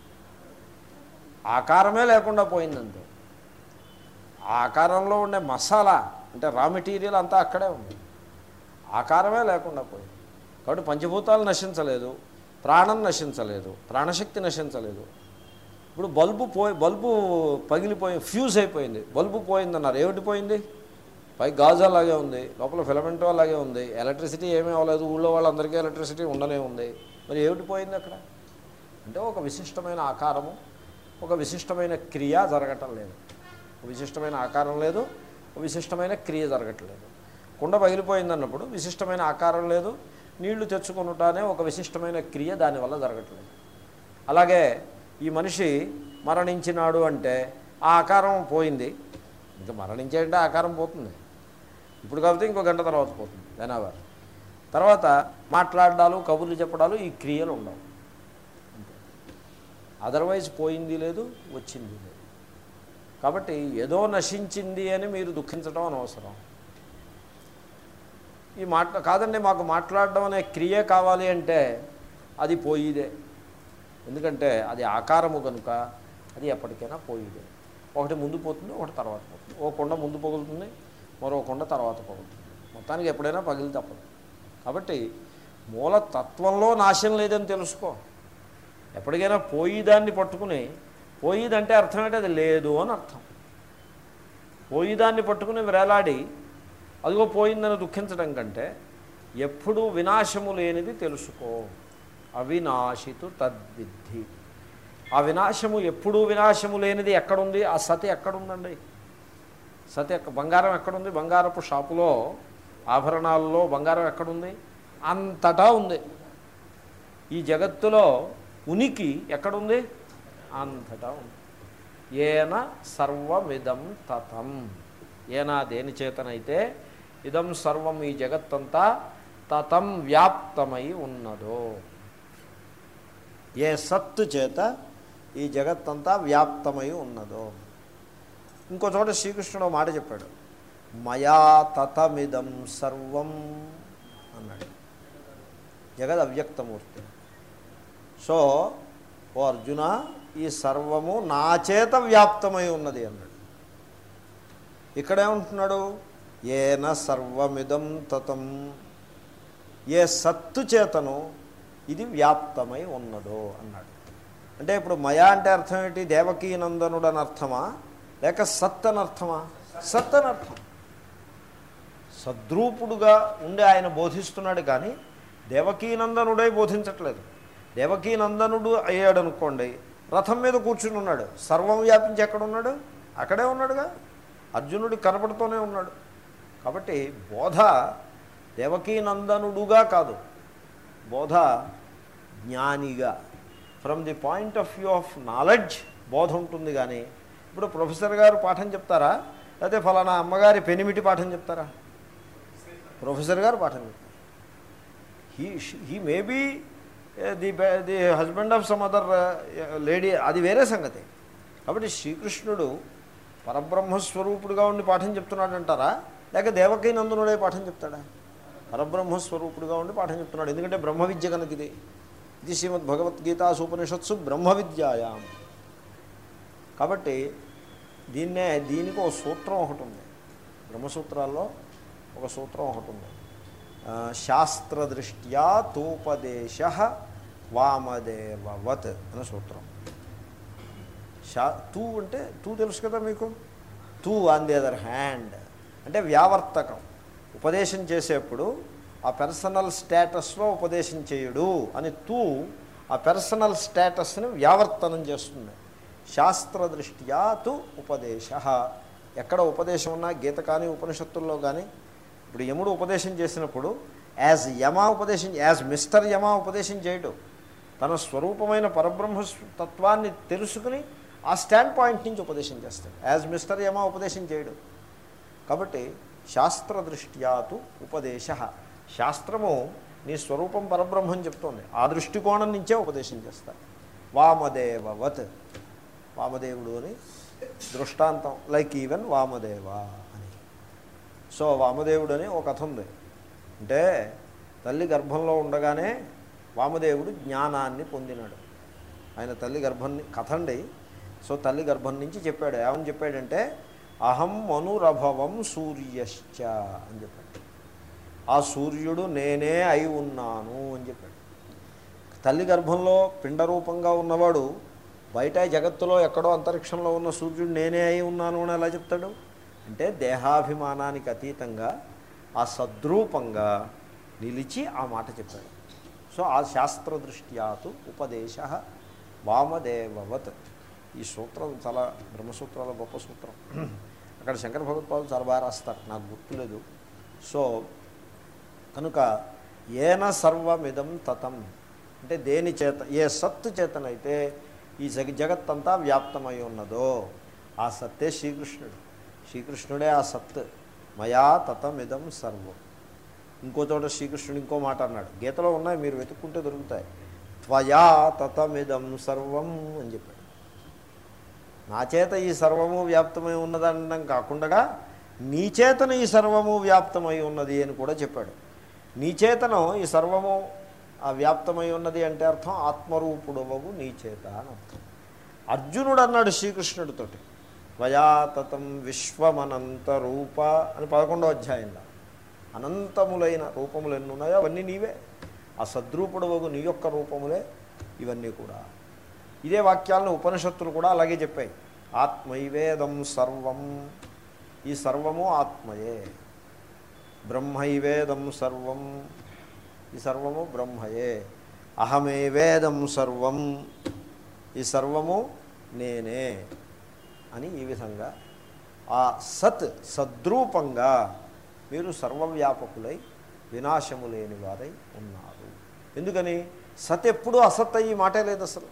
ఆకారమే లేకుండా పోయిందంతే ఆ ఆకారంలో ఉండే మసాలా అంటే రా మెటీరియల్ అంతా అక్కడే ఉంది ఆకారమే లేకుండా పోయింది కాబట్టి పంచభూతాలు నశించలేదు ప్రాణం నశించలేదు ప్రాణశక్తి నశించలేదు ఇప్పుడు బల్బు పోయి బల్బు పగిలిపోయి ఫ్యూజ్ అయిపోయింది బల్బు పోయిందన్నారు ఏమిటి పోయింది పై గాజు అలాగే ఉంది లోపల ఫిలమెంట్ అలాగే ఉంది ఎలక్ట్రిసిటీ ఏమీ అవ్వలేదు ఊళ్ళో వాళ్ళందరికీ ఎలక్ట్రిసిటీ ఉండనే ఉంది మరి ఏమిటి పోయింది అక్కడ అంటే ఒక విశిష్టమైన ఆకారము ఒక విశిష్టమైన క్రియ జరగటం లేదు ఒక విశిష్టమైన ఆకారం లేదు ఒక విశిష్టమైన క్రియ జరగట్లేదు కుండ పగిలిపోయింది అన్నప్పుడు విశిష్టమైన ఆకారం లేదు నీళ్లు తెచ్చుకొనుటానే ఒక విశిష్టమైన క్రియ దానివల్ల జరగట్లేదు అలాగే ఈ మనిషి మరణించినాడు అంటే ఆ ఆకారం పోయింది ఇంకా మరణించేయంటే ఆకారం పోతుంది ఇప్పుడు కాబట్టి ఇంకో గంట తర్వాత పోతుంది వెనావర్ తర్వాత మాట్లాడాలు కబుర్లు చెప్పడాలు ఈ క్రియలు ఉండవు అదర్వైజ్ పోయింది లేదు వచ్చింది లేదు కాబట్టి ఏదో నశించింది అని మీరు దుఃఖించడం అనవసరం ఈ మాట్లా కాదండి మాకు మాట్లాడడం అనే క్రియ కావాలి అంటే అది పోయిదే ఎందుకంటే అది ఆకారము కనుక అది ఎప్పటికైనా పోయిదే ఒకటి ముందు పోతుంది ఒకటి తర్వాత పోతుంది ఓ కొండ ముందు పగులుతుంది మరో కొండ తర్వాత పగులుతుంది మొత్తానికి ఎప్పుడైనా పగిలి తప్పదు కాబట్టి మూల తత్వంలో నాశనం లేదని తెలుసుకో ఎప్పటికైనా పోయిదాన్ని పట్టుకుని పోయిదంటే అర్థం ఏంటి అది లేదు అని అర్థం పోయిదాన్ని పట్టుకుని వేలాడి అదిగో పోయిందని దుఃఖించడం కంటే ఎప్పుడూ వినాశము లేనిది తెలుసుకో అవినాశితు తద్విద్ధి ఆ వినాశము ఎప్పుడూ వినాశము లేనిది ఎక్కడుంది ఆ సతి ఎక్కడుందండి సతి ఎక్క బంగారం ఎక్కడుంది బంగారపు షాపులో ఆభరణాలలో బంగారం ఎక్కడుంది అంతటా ఉంది ఈ జగత్తులో ఉనికి ఎక్కడుంది అంతటా ఉంది ఏన సర్వమిదం తతం ఏనా దేని చేతనైతే ఇదం సర్వం ఈ జగత్తంతా తతం వ్యాప్తమై ఉన్నదో ఏ సత్తు చేత ఈ జగత్తంతా వ్యాప్తమై ఉన్నదో ఇంకో చోట శ్రీకృష్ణుడు ఒక మాట చెప్పాడు మయా తతమిదం సర్వం అన్నాడు జగద్ అవ్యక్తమూర్తి సో ఓ అర్జున ఈ సర్వము నా చేత వ్యాప్తమై ఉన్నది అన్నాడు ఇక్కడేమంటున్నాడు ఏన సర్వమిదం తతం ఏ సత్తు చేతను ఇది వ్యాప్తమై ఉన్నదో అన్నాడు అంటే ఇప్పుడు మయా అంటే అర్థం ఏంటి దేవకీనందనుడు అని అర్థమా లేక సత్ అని అర్థమా సత్ అని అర్థం సద్రూపుడుగా ఉండి ఆయన బోధిస్తున్నాడు కానీ దేవకీనందనుడై బోధించట్లేదు దేవకీనందనుడు అయ్యాడు అనుకోండి రథం మీద కూర్చుని ఉన్నాడు సర్వం వ్యాపించి ఎక్కడ ఉన్నాడు అక్కడే ఉన్నాడుగా అర్జునుడి కనపడుతూనే ఉన్నాడు కాబట్టి బోధ దేవకీనందనుడుగా కాదు బోధ జ్ఞానిగా from the point of view of knowledge బోధ ఉంటుంది కానీ ఇప్పుడు ప్రొఫెసర్ గారు పాఠం చెప్తారా లేకపోతే ఫలానా అమ్మగారి పెనిమిటి పాఠం చెప్తారా ప్రొఫెసర్ గారు పాఠం చెప్తారు he he maybe the the husband of some other lady అది వేరే సంగతి కాబట్టి శ్రీకృష్ణుడు పరబ్రహ్మస్వరూపుడుగా ఉండి పాఠం చెప్తున్నాడు అంటారా లేక దేవకీ నందునుడే పాఠం చెప్తాడా పరబ్రహ్మస్వరూపుడుగా ఉండి పాఠం చెప్తున్నాడు ఎందుకంటే బ్రహ్మ విద్య కనుక ఇది ఇది శ్రీమద్ భగవద్గీత ఉపనిషత్సు బ్రహ్మ విద్యాయాం కాబట్టి దీన్నే దీనికి ఒక సూత్రం ఒకటి ఉంది బ్రహ్మసూత్రాల్లో ఒక సూత్రం ఒకటి ఉంది ఆ, శాస్త్రదృష్ట్యా తోపదేశ వామదేవవత్ అనే సూత్రం శా తూ అంటే తూ తెలుసు కదా మీకు తూ ఆన్ ది అదర్ హ్యాండ్ అంటే వ్యావర్తకం ఉపదేశం చేసేప్పుడు ఆ పర్సనల్ స్టేటస్లో ఉపదేశం చేయుడు అని తూ ఆ పర్సనల్ స్టేటస్ని వ్యావర్తనం చేస్తుంది శాస్త్రదృష్ట్యా తు ఉపదేశ ఎక్కడ ఉపదేశం ఉన్నా గీత కానీ ఉపనిషత్తుల్లో కానీ ఇప్పుడు యముడు ఉపదేశం చేసినప్పుడు యాజ్ యమా ఉపదేశం యాజ్ మిస్టర్ యమా ఉపదేశం చేయడు తన స్వరూపమైన పరబ్రహ్మ తత్వాన్ని తెలుసుకుని ఆ స్టాండ్ పాయింట్ నుంచి ఉపదేశం చేస్తాడు యాజ్ మిస్టర్ యమా ఉపదేశం చేయడు కాబట్టి శాస్త్రదృష్ట్యాతు ఉపదేశ శాస్త్రము నీ స్వరూపం పరబ్రహ్మం చెప్తోంది ఆ దృష్టికోణం నుంచే ఉపదేశం చేస్తాడు వామదేవవత్ వామదేవుడు అని దృష్టాంతం లైక్ ఈవెన్ వామదేవ అని సో వామదేవుడు అని ఒక కథ ఉంది అంటే తల్లి గర్భంలో ఉండగానే వామదేవుడు జ్ఞానాన్ని పొందినాడు ఆయన తల్లి గర్భం కథ అండి సో తల్లి గర్భం నుంచి చెప్పాడు ఏమని చెప్పాడంటే అహం మనురభవం సూర్యశ్చ అని చెప్పాడు ఆ సూర్యుడు నేనే అయి ఉన్నాను అని చెప్పాడు తల్లి గర్భంలో పిండరూపంగా ఉన్నవాడు బయట జగత్తులో ఎక్కడో అంతరిక్షంలో ఉన్న సూర్యుడు నేనే అయి ఉన్నాను అని ఎలా చెప్తాడు అంటే దేహాభిమానానికి అతీతంగా ఆ సద్రూపంగా నిలిచి ఆ మాట చెప్పాడు సో ఆ శాస్త్రదృష్ట్యాతు ఉపదేశ వామదేవవత్ ఈ సూత్రం చాలా బ్రహ్మసూత్రాల గొప్ప సూత్రం అక్కడ శంకర భగవత్పాదులు చాలా బాగా రాస్తారు నాకు గుర్తులేదు సో కనుక ఏన సర్వమిదం తతం అంటే దేని చేత ఏ సత్తు చేతనైతే ఈ జగ జగత్తంతా వ్యాప్తమై ఉన్నదో ఆ సత్తే శ్రీకృష్ణుడు శ్రీకృష్ణుడే ఆ సత్ మయా తతమిదం సర్వం ఇంకో చోట శ్రీకృష్ణుడు ఇంకో మాట అన్నాడు గీతలో ఉన్నాయి మీరు వెతుక్కుంటే దొరుకుతాయి త్వయా తతమిదం సర్వం అని చెప్పాడు నా చేత ఈ సర్వము వ్యాప్తమై ఉన్నదనడం కాకుండా నీ చేతన ఈ సర్వము వ్యాప్తమై ఉన్నది అని కూడా చెప్పాడు నీ చేతనం ఈ సర్వము ఆ వ్యాప్తమై ఉన్నది అంటే అర్థం ఆత్మరూపుడవవు నీ చేత అని అర్థం అర్జునుడు అన్నాడు శ్రీకృష్ణుడితోటి త్వయాతతం విశ్వమనంత రూప అని పదకొండో అధ్యాయంలో అనంతములైన రూపములు ఎన్ని ఉన్నాయో అవన్నీ నీవే ఆ సద్రూపుడవగు నీ యొక్క రూపములే ఇవన్నీ కూడా ఇదే వాక్యాలను ఉపనిషత్తులు కూడా అలాగే చెప్పాయి ఆత్మైవేదం సర్వం ఈ సర్వము ఆత్మయే బ్రహ్మైవేదం సర్వం ఈ సర్వము బ్రహ్మయే అహమేవేదం సర్వం ఈ సర్వము నేనే అని ఈ విధంగా ఆ సత్ సద్రూపంగా మీరు సర్వవ్యాపకులై వినాశము లేని వారై ఉన్నారు ఎందుకని సత్ ఎప్పుడూ అసత్ అయ్యి మాటే లేదు అసలు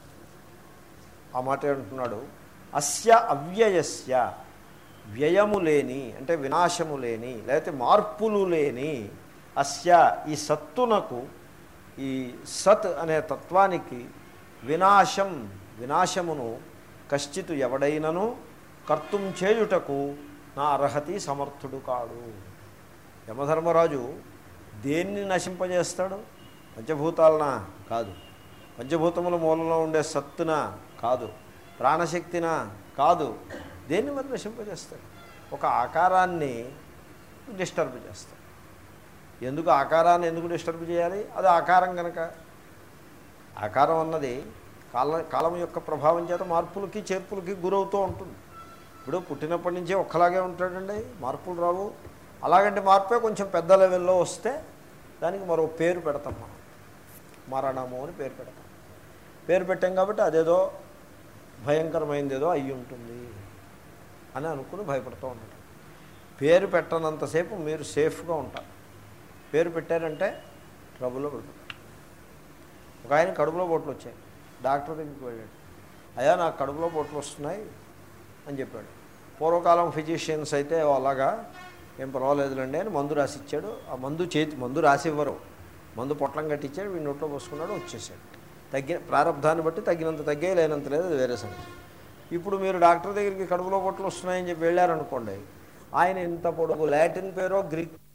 ఆ మాట అంటున్నాడు అస్య అవ్యయస్య వ్యయము లేని అంటే వినాశము లేని లేకపోతే మార్పులు లేని అస్య ఈ సత్తునకు ఈ సత్ అనే తత్వానికి వినాశం వినాశమును కశ్చిత్ ఎవడైనను కర్తం చేయుటకు నా అర్హతి సమర్థుడు కాడు యమధర్మరాజు దేన్ని నశింపజేస్తాడు పంచభూతాలన కాదు పంచభూతముల మూలంలో ఉండే సత్తున కాదు ప్రాణశక్తిన కాదు దేన్ని మరి నశింపజేస్తాడు ఒక ఆకారాన్ని డిస్టర్బ్ చేస్తాడు ఎందుకు ఆకారాన్ని ఎందుకు డిస్టర్బ్ చేయాలి అది ఆకారం కనుక ఆకారం అన్నది కాల కాలం యొక్క ప్రభావం చేత మార్పులకి చేర్పులకి గురవుతూ ఉంటుంది ఇప్పుడు పుట్టినప్పటి నుంచే ఒక్కలాగే ఉంటాడండి మార్పులు రావు అలాగంటే మార్పే కొంచెం పెద్ద లెవెల్లో వస్తే దానికి మరో పేరు పెడతాం మనం మరణము అని పేరు పెడతాం పేరు పెట్టాం కాబట్టి అదేదో భయంకరమైనది ఏదో అయ్యి ఉంటుంది అని అనుకుని భయపడుతూ ఉంటాడు పేరు పెట్టనంతసేపు మీరు సేఫ్గా ఉంటారు పేరు పెట్టారంటే ట్రబుల్లో పడిపోతారు ఒక ఆయన కడుపులో పొట్లు వచ్చాయి డాక్టర్ దగ్గరికి వెళ్ళాడు అయ్యా నాకు కడుపులో పొట్లు వస్తున్నాయి అని చెప్పాడు పూర్వకాలం ఫిజిషియన్స్ అయితే "ఓ, అలాగా ఏం పర్వాలేదులండి అని మందు రాసి ఇచ్చాడు ఆ మందు చేతి మందు రాసి ఇవ్వరు మందు పొట్లం కట్టించాడు వీడి నోట్లో పోసుకున్నాడు వచ్చేసాడు తగ్గిన ప్రారంధాన్ని బట్టి తగ్గినంత తగ్గే లేనంత లేదు అది వేరే సంగతి ఇప్పుడు మీరు డాక్టర్ దగ్గరికి కడుపులో పొట్లు వస్తున్నాయని చెప్పి వెళ్ళారనుకోండి ఆయన ఇంత పొడుగు లాటిన్ పేరో గ్రీక్